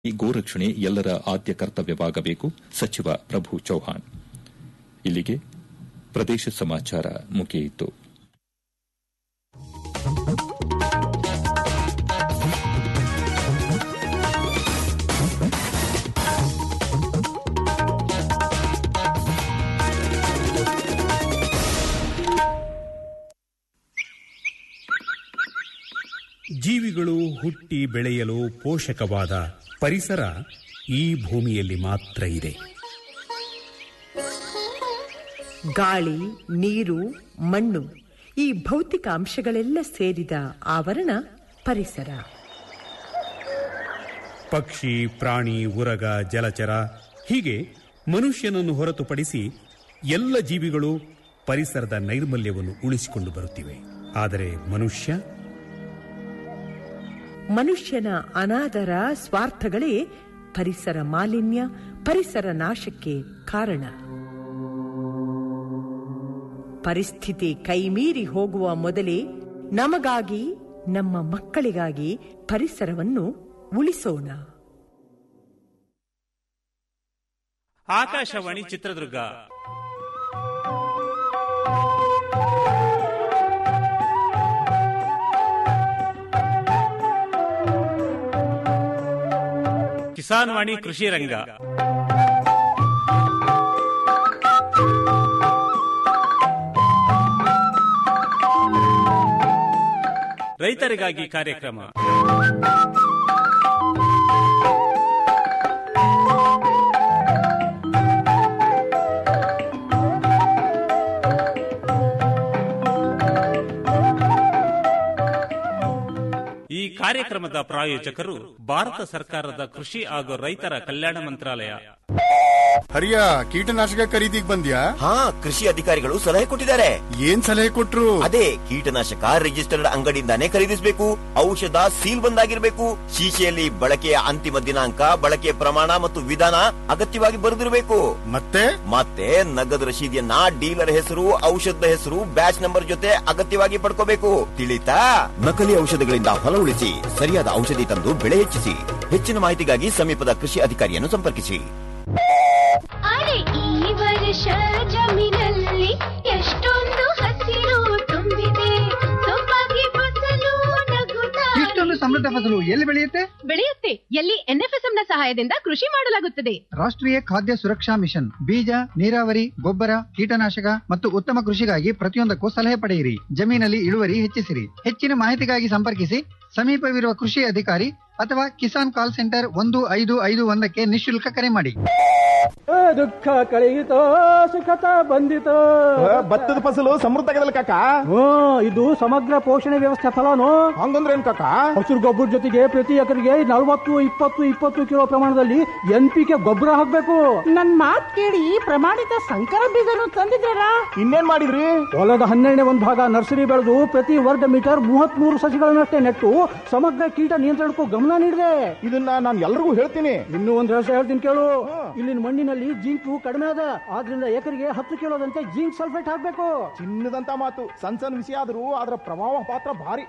ಗೋರಕ್ಷಣೆ ಎಲ್ಲರ ಆದ್ಯ ಕರ್ತವ್ಯವಾಗಬೇಕು ಸಚಿವ ಪ್ರಭು ಚೌಹಾಣ್ ಇಲ್ಲಿಗೆ ಪ್ರದೇಶ ಸಮಾಚಾರ ಮುಗಿಯಿತು ಜೀವಿಗಳು ಹುಟ್ಟಿ ಬೆಳೆಯಲು ಪೋಷಕವಾದ ಪರಿಸರ ಈ ಭೂಮಿಯಲ್ಲಿ ಮಾತ್ರ ಇದೆ ಗಾಳಿ ನೀರು ಮಣ್ಣು ಈ ಭೌತಿಕ ಅಂಶಗಳೆಲ್ಲ ಸೇರಿದ ಆವರಣ ಪರಿಸರ ಪಕ್ಷಿ ಪ್ರಾಣಿ ಉರಗ ಜಲಚರ ಹೀಗೆ ಮನುಷ್ಯನನ್ನು ಹೊರತುಪಡಿಸಿ ಎಲ್ಲ ಜೀವಿಗಳು ಪರಿಸರದ ನೈರ್ಮಲ್ಯವನ್ನು ಉಳಿಸಿಕೊಂಡು ಬರುತ್ತಿವೆ ಆದರೆ ಮನುಷ್ಯ ಮನುಷ್ಯನ ಅನಾದರ ಸ್ವಾರ್ಥಗಳೇ ಪರಿಸರ ಮಾಲಿನ್ಯ ಪರಿಸರ ನಾಶಕ್ಕೆ ಕಾರಣ ಪರಿಸ್ಥಿತಿ ಕೈಮೀರಿ ಹೋಗುವ ಮೊದಲೇ ನಮಗಾಗಿ ನಮ್ಮ ಮಕ್ಕಳಿಗಾಗಿ ಪರಿಸರವನ್ನು ಉಳಿಸೋಣ ಆಕಾಶವಾಣಿ ಚಿತ್ರದುರ್ಗ ಕಿಸಾನ್ ವಾಣಿ ಕೃಷಿ ರಂಗ ರೈತರಿಗಾಗಿ ಕಾರ್ಯಕ್ರಮ ಈ ಕಾರ್ಯಕ್ರಮದ ಪ್ರಾಯೋಜಕರು ಭಾರತ ಸರ್ಕಾರದ ಕೃಷಿ ಹಾಗೂ ರೈತರ ಕಲ್ಯಾಣ ಮಂತ್ರಾಲಯ ಹರಿಯ ಕೀಟನಾಶಕ ಖರೀದಿಗ್ ಬಂದ್ಯಾ ಹಾ ಕೃಷಿ ಅಧಿಕಾರಿಗಳು ಸಲಹೆ ಕೊಟ್ಟಿದ್ದಾರೆ ಏನ್ ಸಲಹೆ ಕೊಟ್ರು ಅದೇ ಕೀಟನಾಶಕ ರಿಜಿಸ್ಟರ್ಡ್ ಅಂಗಡಿಯಿಂದಾನೇ ಖರೀದಿಸಬೇಕು ಔಷಧ ಸೀಲ್ ಬಂದಾಗಿರ್ಬೇಕು ಶೀಶೆಯಲ್ಲಿ ಬಳಕೆಯ ಅಂತಿಮ ದಿನಾಂಕ ಬಳಕೆಯ ಪ್ರಮಾಣ ಮತ್ತು ವಿಧಾನ ಅಗತ್ಯವಾಗಿ ಬರೆದಿರಬೇಕು ಮತ್ತೆ ಮತ್ತೆ ನಗದು ರಶೀದಿಯನ್ನ ಡೀಲರ್ ಹೆಸರು ಔಷಧದ ಹೆಸರು ಬ್ಯಾಚ್ ನಂಬರ್ ಜೊತೆ ಅಗತ್ಯವಾಗಿ ಪಡ್ಕೋಬೇಕು ತಿಳಿತಾ ನಕಲಿ ಔಷಧಗಳಿಂದ ಹೊಲ ಉಳಿಸಿ ಸರಿಯಾದ ಔಷಧಿ ತಂದು ಬೆಳೆ ಹೆಚ್ಚಿಸಿ ಹೆಚ್ಚಿನ ಮಾಹಿತಿಗಾಗಿ ಸಮೀಪದ ಕೃಷಿ ಅಧಿಕಾರಿಯನ್ನು ಸಂಪರ್ಕಿಸಿ ಅರೆ ಈ ವರ್ಷ ಜಮೀನಲ್ಲಿ ಎಷ್ಟೊಂದು ಹಸಿರು ತುಂಬಿದೆ ಸೊಬಗೆ ಫಸಲು ನಗುತ್ತಾ ಇಷ್ಟೊಂದು ಸಮೃದ್ಧ ಫಸಲು ಎಲ್ಲಿ ಬೆಳೆಯುತ್ತೆ ಬೆಳೆಯುತ್ತೆ ಎಲ್ಲಿ ಎನ್ಎಫ್ಎಸ್ಎಂ ನ ಸಹಾಯದಿಂದ ಕೃಷಿ ಮಾಡಲಾಗುತ್ತದೆ ರಾಷ್ಟ್ರೀಯ ಖಾದ್ಯ ಸುರಕ್ಷಾ ಮಿಷನ್ ಬೀಜ ನೀರಾವರಿ ಗೊಬ್ಬರ ಕೀಟನಾಶಕ ಮತ್ತು ಉತ್ತಮ ಕೃಷಿಗಾಗಿ ಪ್ರತಿಯೊಂದಕ್ಕೂ ಸಲಹೆ ಪಡೆಯಿರಿ ಜಮೀನಲ್ಲಿ ಇಳುವರಿ ಹೆಚ್ಚಿಸಿರಿ ಹೆಚ್ಚಿನ ಮಾಹಿತಿಗಾಗಿ ಸಂಪರ್ಕಿಸಿ ಸಮೀಪವಿರುವ ಕೃಷಿ ಅಧಿಕಾರಿ ಅಥವಾ ಕಿಸಾನ್ ಕಾಲ್ ಸೆಂಟರ್ ಒಂದು ಐದು ಐದು ಒಂದಕ್ಕೆ ನಿಶುಲ್ಕ ಕರೆ ಮಾಡಿ ದುಃಖ ಕಳೆಯಿತೋ ಸುಖತ ಬಂದಿತೋ ಭತ್ತದ ಫಸಲು ಸಮೃದ್ಧ ಆಗದಲ್ಲ ಕಾಕ ಹ್ಮ್ ಇದು ಸಮಗ್ರ ಪೋಷಣೆ ವ್ಯವಸ್ಥೆ ಫಲನು ಹಂಗಂದ್ರೆ ಏನ್ ಕಾಕ ಹಸಿರು ಗೊಬ್ಬರ ಜೊತೆಗೆ ಪ್ರತಿ ಎಕರೆಗೆ ನಲವತ್ತು ಇಪ್ಪತ್ತು ಇಪ್ಪತ್ತು ಕಿಲೋ ಪ್ರಮಾಣದಲ್ಲಿ ಎನ್ ಪಿ ಕೆ ಗೊಬ್ಬರ ಹಾಕ್ಬೇಕು ನನ್ ಮಾತ್ ಕೇಳಿ ಪ್ರಮಾಣಿತ ಸಂಕರ ಬೀಜನು ತಂದಿದ್ದಾರಾ ಇನ್ನೇನ್ ಮಾಡಿದ್ರಿ ಹೊಲದ ಹನ್ನೆರಡನೇ ಒಂದು ಭಾಗ ನರ್ಸರಿ ಬೆಳೆದು ಪ್ರತಿ ವರ್ಗ ಮೀಟರ್ ಮೂವತ್ತ್ ಮೂರು ಸಸಿಗಳನ್ನಷ್ಟೇ ನೆಟ್ಟು ಸಮಗ್ರ ಕೀಟ ನಿಯಂತ್ರಣಕ್ಕೂ ಗಮನ ನೀಡಿದೆ ಇದನ್ನ ನಾನು ಎಲ್ರಿಗೂ ಹೇಳ್ತೀನಿ ಇನ್ನೂ ಒಂದು ರಹಸ್ಯ ಹೇಳ್ತೀನಿ ಕೇಳು ಇಲ್ಲಿನ ಮಣ್ಣಿನಲ್ಲಿ ಜಿಂಕು ಕಡಿಮೆ ಅದ ಆದ್ರಿಂದ ಎಕರೆಗೆ ಹತ್ತು ಕಿಲೋದಂತೆ ಜಿಂಕ್ ಸಲ್ಫೇಟ್ ಹಾಕ್ಬೇಕು ಚಿನ್ನದಂತ ಮಾತು ಸಣ್ಣ ಸಣ್ಣ ವಿಷಯ ಆದ್ರೂ ಅದರ ಪ್ರಭಾವ ಪಾತ್ರ ಭಾರಿ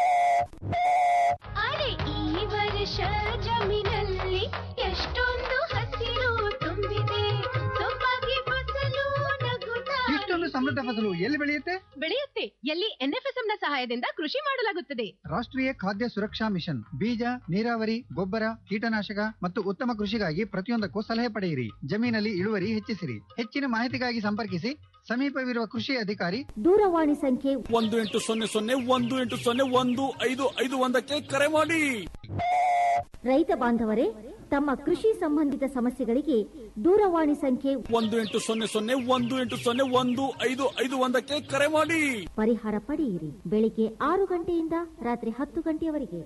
ಅರೆ ಈ ವರ್ಷ ಜಮೀನಲ್ಲಿ ಎಷ್ಟೊಂದು ಹಸಿರು ತುಂಬಿದೆ ಸೊಬಗೆ ಫಸಲು ನಗುತ್ತಾ ಇಷ್ಟೊಂದು ಸಮೃದ್ಧ ಫಸಲು ಎಲ್ಲಿ ಬೆಳೆಯುತ್ತೆ ಬೆಳೆಯುತ್ತೆ ಎಲ್ಲಿ ಎನ್ಎಫ್ಎಸ್ಎಂ ನ ಸಹಾಯದಿಂದ ಕೃಷಿ ಮಾಡಲಾಗುತ್ತದೆ ರಾಷ್ಟ್ರೀಯ ಖಾದ್ಯ ಸುರಕ್ಷಾ ಮಿಷನ್ ಬೀಜ ನೀರಾವರಿ ಗೊಬ್ಬರ ಕೀಟನಾಶಕ ಮತ್ತು ಉತ್ತಮ ಕೃಷಿಗಾಗಿ ಪ್ರತಿಯೊಂದಕ್ಕೂ ಸಲಹೆ ಪಡೆಯಿರಿ ಜಮೀನಲ್ಲಿ ಇಳುವರಿ ಹೆಚ್ಚಿಸಿರಿ ಹೆಚ್ಚಿನ ಮಾಹಿತಿಗಾಗಿ ಸಂಪರ್ಕಿಸಿ ಸಮೀಪವಿರುವ ಕೃಷಿ ಅಧಿಕಾರಿ ದೂರವಾಣಿ ಸಂಖ್ಯೆ ಒಂದು ಎಂಟು ಸೊನ್ನೆ ಸೊನ್ನೆ ಒಂದು ಎಂಟು ಸೊನ್ನೆ ಒಂದು ಐದು ಐದು ಒಂದಕ್ಕೆ ಕರೆ ಮಾಡಿ ರೈತ ಬಾಂಧವರೇ ತಮ್ಮ ಕೃಷಿ ಸಂಬಂಧಿತ ಸಮಸ್ಯೆಗಳಿಗೆ ದೂರವಾಣಿ ಸಂಖ್ಯೆ ಒಂದು ಎಂಟು ಸೊನ್ನೆ ಸೊನ್ನೆ ಒಂದು ಎಂಟು ಸೊನ್ನೆ ಒಂದು ಐದು ಐದು ಒಂದಕ್ಕೆ ಕರೆ ಮಾಡಿ ಪರಿಹಾರ ಪಡೆಯಿರಿ ಬೆಳಿಗ್ಗೆ ಆರು ಗಂಟೆಯಿಂದ ರಾತ್ರಿ ಹತ್ತು ಗಂಟೆಯವರೆಗೆ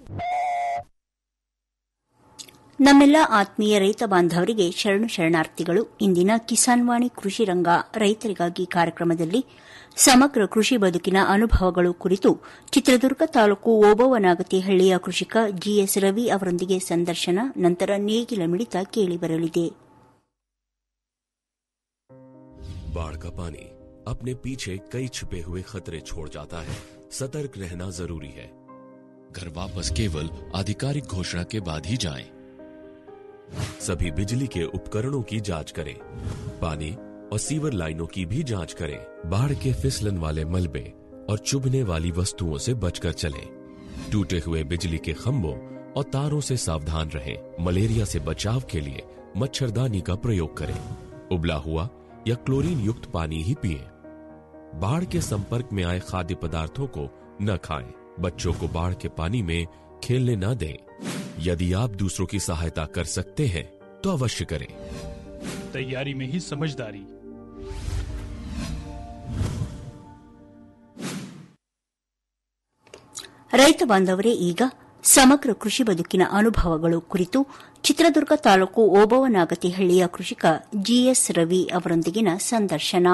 ನಮ್ಮೆಲ್ಲ ಆತ್ಮೀಯ ರೈತ ಬಾಂಧವರಿಗೆ ಶರಣು ಶರಣಾರ್ಥಿಗಳು ಇಂದಿನ ಕಿಸಾನ್ ವಾಣಿ ಕೃಷಿ ರಂಗ ರೈತರಿಗಾಗಿ ಕಾರ್ಯಕ್ರಮದಲ್ಲಿ ಸಮಗ್ರ ಕೃಷಿ ಬದುಕಿನ ಅನುಭವಗಳು ಕುರಿತು ಚಿತ್ರದುರ್ಗ ತಾಲೂಕು ಓಬವ್ವನಾಗತಿಹಳ್ಳಿಯ ಕೃಷಿಕ ಜಿಎಸ್ ರವಿ ಅವರೊಂದಿಗೆ ಸಂದರ್ಶನ ನಂತರ ನೇಗಿಲ ಮಿಡಿತ ಕೇಳಿಬರಲಿದೆ बाढ़ का पानी अपने पीछे कई छिपे हुए खतरे छोड़ जाता है सतर्क रहना जरूरी है घर वापस केवल आधिकारिक घोषणा के बाद ही जाएं। सभी बिजली के उपकरणों की जांच करें पानी और सीवर लाइनों की भी जांच करें बाढ़ के फिसलन वाले मलबे और चुभने वाली वस्तुओं से बचकर चलें टूटे हुए बिजली के खंभों और तारों से सावधान रहें मलेरिया से बचाव के लिए मच्छरदानी का प्रयोग करें उबला हुआ या क्लोरीन युक्त पानी ही पिएं बाढ़ के संपर्क में आए खाद्य पदार्थों को न खाएं बच्चों को बाढ़ के पानी में खेलने न दें यदि आप दूसरों की सहायता कर सकते हैं तो अवश्य करें तैयारी में ही समझदारी ರೈತ ಬಾಂಧವರೇ ಈಗ ಸಮಗ್ರ ಕೃಷಿ ಬದುಕಿನ ಅನುಭವಗಳು ಕುರಿತು ಚಿತ್ರದುರ್ಗ ತಾಲೂಕು ಓಬವ್ವನಾಗತಿಹಳ್ಳಿಯ ಕೃಷಿಕ ಜಿಎಸ್ ರವಿ ಅವರೊಂದಿಗಿನ ಸಂದರ್ಶನ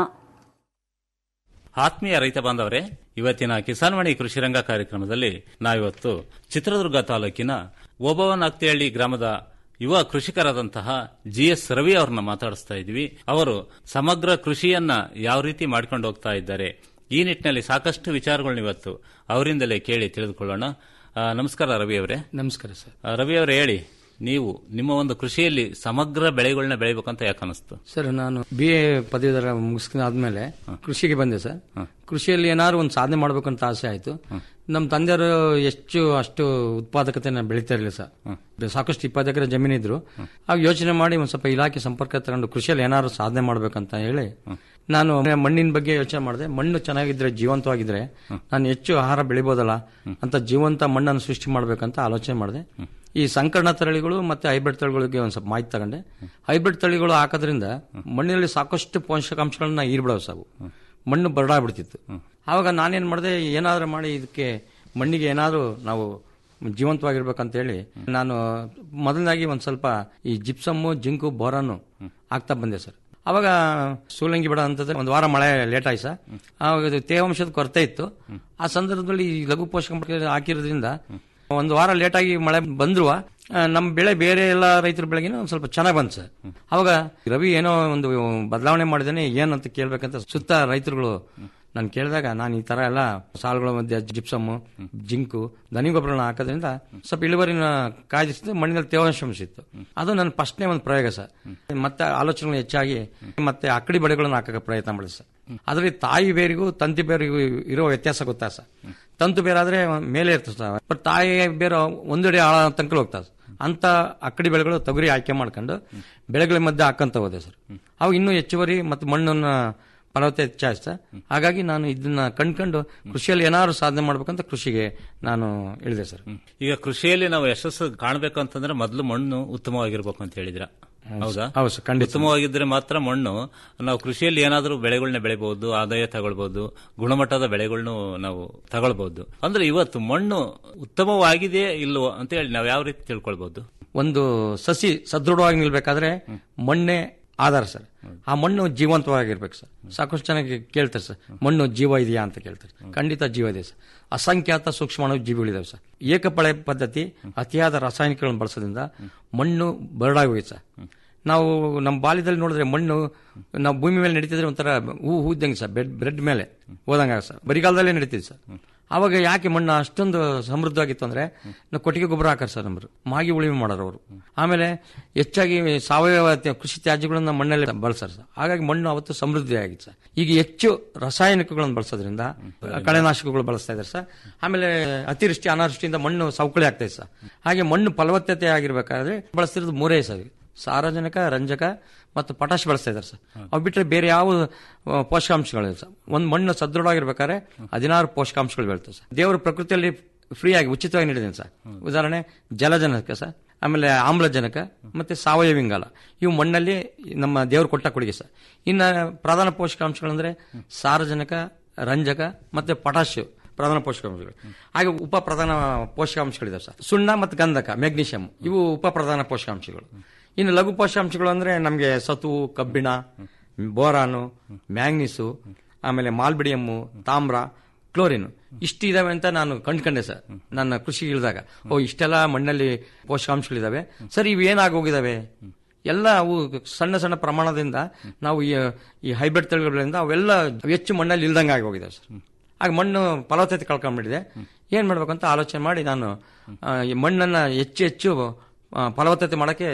ಆತ್ಮೀಯ ರೈತ ಬಾಂಧವರೇ ಇವತ್ತಿನ ಕಿಸಾನ್ವಾಣಿ ಕೃಷಿ ರಂಗ ಕಾರ್ಯಕ್ರಮದಲ್ಲಿ ನಾವಿವತ್ತು ಚಿತ್ರದುರ್ಗ ತಾಲೂಕಿನ ಓಬವ್ವನಾಗ್ತಿಹಳ್ಳಿ ಗ್ರಾಮದ ಯುವ ಕೃಷಿಕರಾದಂತಹ ಜಿಎಸ್ ರವಿ ಅವರನ್ನ ಮಾತಾಡಿಸ್ತಾ ಇದ್ವಿ ಅವರು ಸಮಗ್ರ ಕೃಷಿಯನ್ನ ಯಾವ ರೀತಿ ಮಾಡ್ಕೊಂಡು ಹೋಗ್ತಾ ಇದ್ದಾರೆ ಈ ನಿಟ್ಟಿನಲ್ಲಿ ಸಾಕಷ್ಟು ವಿಚಾರಗಳನ್ನ ಇವತ್ತು ಅವರಿಂದಲೇ ಕೇಳಿ ತಿಳಿದುಕೊಳ್ಳೋಣ ಆ, ನಮಸ್ಕಾರ ರವಿ ಅವರೇ ನಮಸ್ಕಾರ ಸರ್ ಆ, ರವಿ ಅವರೇ ಹೇಳಿ ನೀವು ನಿಮ್ಮ ಒಂದು ಕೃಷಿಯಲ್ಲಿ ಸಮಗ್ರ ಬೆಳೆಗಳನ್ನ ಬೆಳಿಬೇಕಂತ ಯಾಕೆ ಅನಿಸ್ತು ಸರ್ ನಾನು ಬಿ ಎ ಪದವೀಧರ ಮುಗಿಸ್ಕೊಂಡಾದ್ಮೇಲೆ ಕೃಷಿಗೆ ಬಂದೆ ಸರ್ ಕೃಷಿಯಲ್ಲಿ ಏನಾದ್ರು ಒಂದು ಸಾಧನೆ ಮಾಡ್ಬೇಕಂತ ಆಸೆ ಆಯ್ತು ನಮ್ಮ ತಂದೆಯವರು ಎಷ್ಟು ಅಷ್ಟು ಉತ್ಪಾದಕತೆನ ಬೆಳೀತಾ ಇರಲಿಲ್ಲ ಸರ್ ಸಾಕಷ್ಟು ಇಪ್ಪತ್ತು ಎಕರೆ ಜಮೀನಿದ್ರು ಆಗ ಯೋಚನೆ ಮಾಡಿ ಒಂದ್ ಸ್ವಲ್ಪ ಇಲಾಖೆ ಸಂಪರ್ಕ ತಗೊಂಡು ಕೃಷಿಯಲ್ಲಿ ಏನಾದ್ರು ಸಾಧನೆ ಮಾಡ್ಬೇಕಂತ ಹೇಳಿ ನಾನು ಮಣ್ಣಿನ ಬಗ್ಗೆ ಯೋಚನೆ ಮಾಡಿದೆ ಮಣ್ಣು ಚೆನ್ನಾಗಿದ್ರೆ ಜೀವಂತವಾಗಿದ್ರೆ ನಾನು ಹೆಚ್ಚು ಆಹಾರ ಬೆಳಿಬೋದಲ್ಲ ಅಂತ ಜೀವಂತ ಮಣ್ಣನ್ನು ಸೃಷ್ಟಿ ಮಾಡ್ಬೇಕಂತ ಆಲೋಚನೆ ಮಾಡಿದೆ ಈ ಸಂಕರಣ ತಳಿಗಳು ಮತ್ತೆ ಹೈಬ್ರಿಡ್ ತಳಿಗಳಿಗೆ ಒಂದ್ ಸ್ವಲ್ಪ ಮಾಹಿತಿ ತಗೊಂಡೆ ಹೈಬ್ರಿಡ್ ತಳಿಗಳು ಹಾಕೋದ್ರಿಂದ ಮಣ್ಣಿನಲ್ಲಿ ಸಾಕಷ್ಟು ಪೋಷಕಾಂಶಗಳನ್ನ ಹೀರ್ಬಿಡವು ಸಾವು ಮಣ್ಣು ಬರಡಾಗ್ಬಿಡ್ತಿತ್ತು ಆವಾಗ ನಾನೇನ್ ಮಾಡಿದೆ ಏನಾದ್ರೂ ಮಾಡಿ ಇದಕ್ಕೆ ಮಣ್ಣಿಗೆ ಏನಾದ್ರೂ ನಾವು ಜೀವಂತವಾಗಿರ್ಬೇಕಂತ ಹೇಳಿ ನಾನು ಮೊದಲನಾಗಿ ಒಂದ್ ಸ್ವಲ್ಪ ಈ ಜಿಪ್ಸಮ್ಮು ಜಿಂಕು ಬೋರಾನು ಆಗ್ತಾ ಬಂದೆ ಸರ್ ಅವಾಗ ಸೂಲಂಗಿ ಬಿಡ ಅಂತಂದ್ರೆ ಒಂದು ವಾರ ಮಳೆ ಲೇಟ್ ಆಯ್ತು ಸರ್ ಆವಾಗ ಇದು ತೇವಾಂಶದ ಕೊರತೆ ಇತ್ತು ಆ ಸಂದರ್ಭದಲ್ಲಿ ಈ ಲಘು ಪೋಷಕಾಂಶ ಹಾಕಿರೋದ್ರಿಂದ ಒಂದು ವಾರ ಲೇಟ್ ಆಗಿ ಮಳೆ ಬಂದ್ರು ನಮ್ಮ ಬೆಳೆ ಬೇರೆ ಎಲ್ಲ ರೈತರ ಬೆಳೆಗಿನ ಒಂದ್ ಸ್ವಲ್ಪ ಚೆನ್ನಾಗಿ ಬಂತು ಸರ್ ಅವಾಗ ರವಿ ಏನೋ ಒಂದು ಬದಲಾವಣೆ ಮಾಡಿದಾನೆ ಏನಂತ ಕೇಳ್ಬೇಕಂತ ಸುತ್ತ ರೈತರುಗಳು ನಾನು ಕೇಳಿದಾಗ ನಾನು ಈ ತರ ಎಲ್ಲ ಸಾಲುಗಳ ಮಧ್ಯೆ ಜಿಪ್ಸಮ್ಮು ಜಿಂಕು ದನಿ ಗೊಬ್ಬರಗಳನ್ನ ಹಾಕೋದ್ರಿಂದ ಸ್ವಲ್ಪ ಇಳುವರಿನ ಕಾಯ್ದಿಸಿದ್ದು ಮಣ್ಣಿನಲ್ಲಿ ತೇವಾಂಶ ಇತ್ತು ಅದು ನನ್ನ ಫಸ್ಟ್ನೇ ಒಂದು ಪ್ರಯೋಗ ಸರ್ ಮತ್ತೆ ಆಲೋಚನೆಗಳು ಹೆಚ್ಚಾಗಿ ಮತ್ತೆ ಅಕ್ಕಡಿ ಬೆಳೆಗಳನ್ನ ಹಾಕಕ್ಕೆ ಪ್ರಯತ್ನ ಮಾಡಿದೆ ಸರ್ ಅದರಲ್ಲಿ ತಾಯಿ ಬೇರಿಗೂ ತಂತಿ ಬೇರಿಗೂ ಇರೋ ವ್ಯತ್ಯಾಸ ಗೊತ್ತಾ ಸರ್ ತಂತು ಬೇರಾದ್ರೆ ಮೇಲೆ ಇರ್ತದೆ ಸರ್ ಬಟ್ ತಾಯಿ ಬೇರೆ ಒಂದೆಡೆ ಆಳ ತನಕ ಹೋಗ್ತದೆ ಅಂತ ಅಕ್ಕಡಿ ಬೆಳೆಗಳು ತೊಗರಿ ಆಯ್ಕೆ ಮಾಡ್ಕೊಂಡು ಬೆಳೆಗಳ ಮಧ್ಯೆ ಹಾಕಂತ ಹೋದೆ ಸರ್ ಅವು ಇನ್ನೂ ಹೆಚ್ಚುವರಿ ಮತ್ತು ಮಣ್ಣನ್ನ ಫಲವತ್ತೆ ಹೆಚ್ಚಾಯ್ತು ಸರ್ ಹಾಗಾಗಿ ನಾನು ಇದನ್ನ ಕಂಡ್ಕೊಂಡು ಕೃಷಿಯಲ್ಲಿ ಏನಾದ್ರು ಸಾಧನೆ ಮಾಡ್ಬೇಕಂತ ಕೃಷಿಗೆ ನಾನು ಹೇಳಿದೆ ಸರ್ ಈಗ ಕೃಷಿಯಲ್ಲಿ ನಾವು ಯಶಸ್ಸು ಕಾಣಬೇಕು ಅಂತಂದ್ರೆ ಮೊದಲು ಮಣ್ಣು ಉತ್ತಮವಾಗಿರ್ಬೇಕು ಅಂತ ಹೇಳಿದ್ರ ಹೌದಾ ಹೌದು ಸರ್ ಖಂಡಿತ ಉತ್ತಮವಾಗಿದ್ರೆ ಮಾತ್ರ ಮಣ್ಣು ನಾವು ಕೃಷಿಯಲ್ಲಿ ಏನಾದರೂ ಬೆಳೆಗಳನ್ನ ಬೆಳಿಬಹುದು ಆದಾಯ ತಗೊಳ್ಬಹುದು ಗುಣಮಟ್ಟದ ಬೆಳೆಗಳನ್ನು ನಾವು ತಗೊಳ್ಬಹುದು ಅಂದ್ರೆ ಇವತ್ತು ಮಣ್ಣು ಉತ್ತಮವಾಗಿದೆಯೇ ಇಲ್ವೋ ಅಂತ ಹೇಳಿ ನಾವು ಯಾವ ರೀತಿ ತಿಳ್ಕೊಳ್ಬಹುದು ಒಂದು ಸಸಿ ಸದೃಢವಾಗಿ ನಿಲ್ಬೇಕಾದ್ರೆ ಮಣ್ಣೆ ಆಧಾರ ಸರ್ ಆ ಮಣ್ಣು ಜೀವಂತವಾಗಿರ್ಬೇಕು ಸರ್ ಸಾಕಷ್ಟು ಚೆನ್ನಾಗಿ ಕೇಳ್ತಾರೆ ಸರ್ ಮಣ್ಣು ಜೀವ ಇದೆಯಾ ಅಂತ ಕೇಳ್ತಾರೆ ಖಂಡಿತ ಜೀವ ಇದೆ ಸರ್ ಅಸಂಖ್ಯಾತ ಸೂಕ್ಷ್ಮಾಣು ಜೀವಿಗಳಿದಾವೆ ಸರ್ ಏಕಪಳೆ ಪದ್ಧತಿ ಅತಿಯಾದ ರಾಸಾಯನಿಕಗಳನ್ನು ಬಳಸೋದ್ರಿಂದ ಮಣ್ಣು ಬರಡಾಗಿ ಹೋಗಿದೆ ಸರ್ ನಾವು ನಮ್ಮ ಬಾಲ್ಯದಲ್ಲಿ ನೋಡಿದ್ರೆ ಮಣ್ಣು ನಾವು ಭೂಮಿ ಮೇಲೆ ನಡೀತಿದ್ರೆ ಒಂಥರ ಹೂ ಹೂದ್ದಂಗೆ ಸರ್ ಬೆಡ್ ಬ್ರೆಡ್ ಮೇಲೆ ಹೋದಂಗ ಸರ್ ಬರಿಗಾಲದಲ್ಲೇ ನಡೀತಿದೆ ಸರ್ ಅವಾಗ ಯಾಕೆ ಮಣ್ಣು ಅಷ್ಟೊಂದು ಸಮೃದ್ಧವಾಗಿತ್ತು ಅಂದ್ರೆ ನಾವು ಕೊಟ್ಟಿಗೆ ಗೊಬ್ಬರ ಹಾಕಾರ ಸರ್ ನಮ್ಮರು ಮಾಗಿ ಉಳಿಮೆ ಮಾಡೋರು ಅವರು ಆಮೇಲೆ ಹೆಚ್ಚಾಗಿ ಸಾವಯವ ತ್ಯ- ಕೃಷಿ ತ್ಯಾಜ್ಯಗಳನ್ನ ಮಣ್ಣಲ್ಲಿ ಬಳಸ್ತಾರೆ ಸರ್ ಹಾಗಾಗಿ ಮಣ್ಣು ಅವತ್ತು ಸಮೃದ್ಧಿ ಆಗಿತ್ತು ಸರ್ ಈಗ ಹೆಚ್ಚು ರಾಸಾಯನಿಕಗಳನ್ನು ಬಳಸೋದ್ರಿಂದ ಕಳೆನಾಶಕಗಳು ಬಳಸ್ತಾ ಇದ್ದಾರೆ ಸರ್ ಆಮೇಲೆ ಅತಿವೃಷ್ಟಿ ಅನಾವೃಷ್ಟಿಯಿಂದ ಮಣ್ಣು ಸವಕಳಿ ಆಗ್ತಾ ಇದೆ ಸರ್ ಹಾಗೆ ಮಣ್ಣು ಫಲವತ್ತತೆ ಆಗಿರ್ಬೇಕಾದ್ರೆ ಬಳಸ್ತಿರೋದು ಮೂರೇ ಸರ್ ಸಾರಜನಕ ರಂಜಕ ಮತ್ತು ಪಟಾಶ್ ಬಳಸ್ತಾ ಇದ್ದಾರೆ ಸರ್ ಅವು ಬಿಟ್ಟರೆ ಬೇರೆ ಯಾವ ಆ, ಪೋಷಕಾಂಶಗಳಿಲ್ಲ ಸರ್ ಒಂದು ಮಣ್ಣು ಸದೃಢವಾಗಿರ್ಬೇಕಾದ್ರೆ ಹದಿನಾರು ಪೋಷಕಾಂಶಗಳು ಬೀಳ್ತವೆ ಸರ್ ದೇವರು ಪ್ರಕೃತಿಯಲ್ಲಿ ಫ್ರೀ ಆಗಿ ಉಚಿತವಾಗಿ ನೀಡಿದ್ದೇನೆ ಸರ್ ಉದಾಹರಣೆ ಜಲಜನಕ ಸರ್ ಆಮೇಲೆ ಆಮ್ಲಜನಕ ಮತ್ತೆ ಸಾವಯವ ಇಂಗಾಲ ಇವು ಮಣ್ಣಲ್ಲಿ ನಮ್ಮ ದೇವರು ಕೊಟ್ಟ ಕೊಡುಗೆ ಸರ್ ಇನ್ನು ಪ್ರಧಾನ ಪೋಷಕಾಂಶಗಳಂದ್ರೆ ಸಾರಜನಕ ರಂಜಕ ಮತ್ತೆ ಪಟಾಶ್ ಪ್ರಧಾನ ಪೋಷಕಾಂಶಗಳು ಹಾಗೆ ಉಪ ಪ್ರಧಾನ ಪೋಷಕಾಂಶಗಳಿದಾವೆ ಸರ್ ಸುಣ್ಣ ಮತ್ತು ಗಂಧಕ ಮೆಗ್ನೀಷಿಯಂ ಇವು ಉಪ ಪ್ರಧಾನ ಪೋಷಕಾಂಶಗಳು ಇನ್ನು ಲಘು ಪೋಷಕಾಂಶಗಳು ಅಂದ್ರೆ ನಮಗೆ ಸತು ಕಬ್ಬಿಣ ಬೋರಾನು ಮ್ಯಾಂಗ್ನೀಸು ಆಮೇಲೆ ಮಾಲ್ಬಿಡಿಯಮ್ಮು ತಾಮ್ರ ಕ್ಲೋರಿನ್ ಇಷ್ಟು ಇದಾವೆ ಅಂತ ನಾನು ಕಂಡ್ಕೊಂಡೆ ಸರ್ ನನ್ನ ಕೃಷಿ ಇಳಿದಾಗ ಓ ಇಷ್ಟೆಲ್ಲ ಮಣ್ಣಲ್ಲಿ ಪೋಷಕಾಂಶಗಳಿದಾವೆ ಸರ್ ಇವು ಏನಾಗಿ ಹೋಗಿದಾವೆ ಎಲ್ಲ ಅವು ಸಣ್ಣ ಸಣ್ಣ ಪ್ರಮಾಣದಿಂದ ನಾವು ಈ ಈ ಹೈಬ್ರಿಡ್ ತಳಿಗಳಿಂದ ಅವೆಲ್ಲ ಹೆಚ್ಚು ಮಣ್ಣಲ್ಲಿ ಇಲ್ದಂಗೆ ಆಗಿ ಹೋಗಿದಾವೆ ಸರ್ ಆಗ ಮಣ್ಣು ಫಲವತ್ತತೆ ಕಳ್ಕೊಂಡ್ಬಿಟ್ಟಿದೆ ಏನ್ ಮಾಡ್ಬೇಕಂತ ಆಲೋಚನೆ ಮಾಡಿ ನಾನು ಆ, ಈ ಮಣ್ಣನ್ನ ಹೆಚ್ಚು ಹೆಚ್ಚು ಆ, ಫಲವತ್ತತೆ ಮಾಡಕ್ಕೆ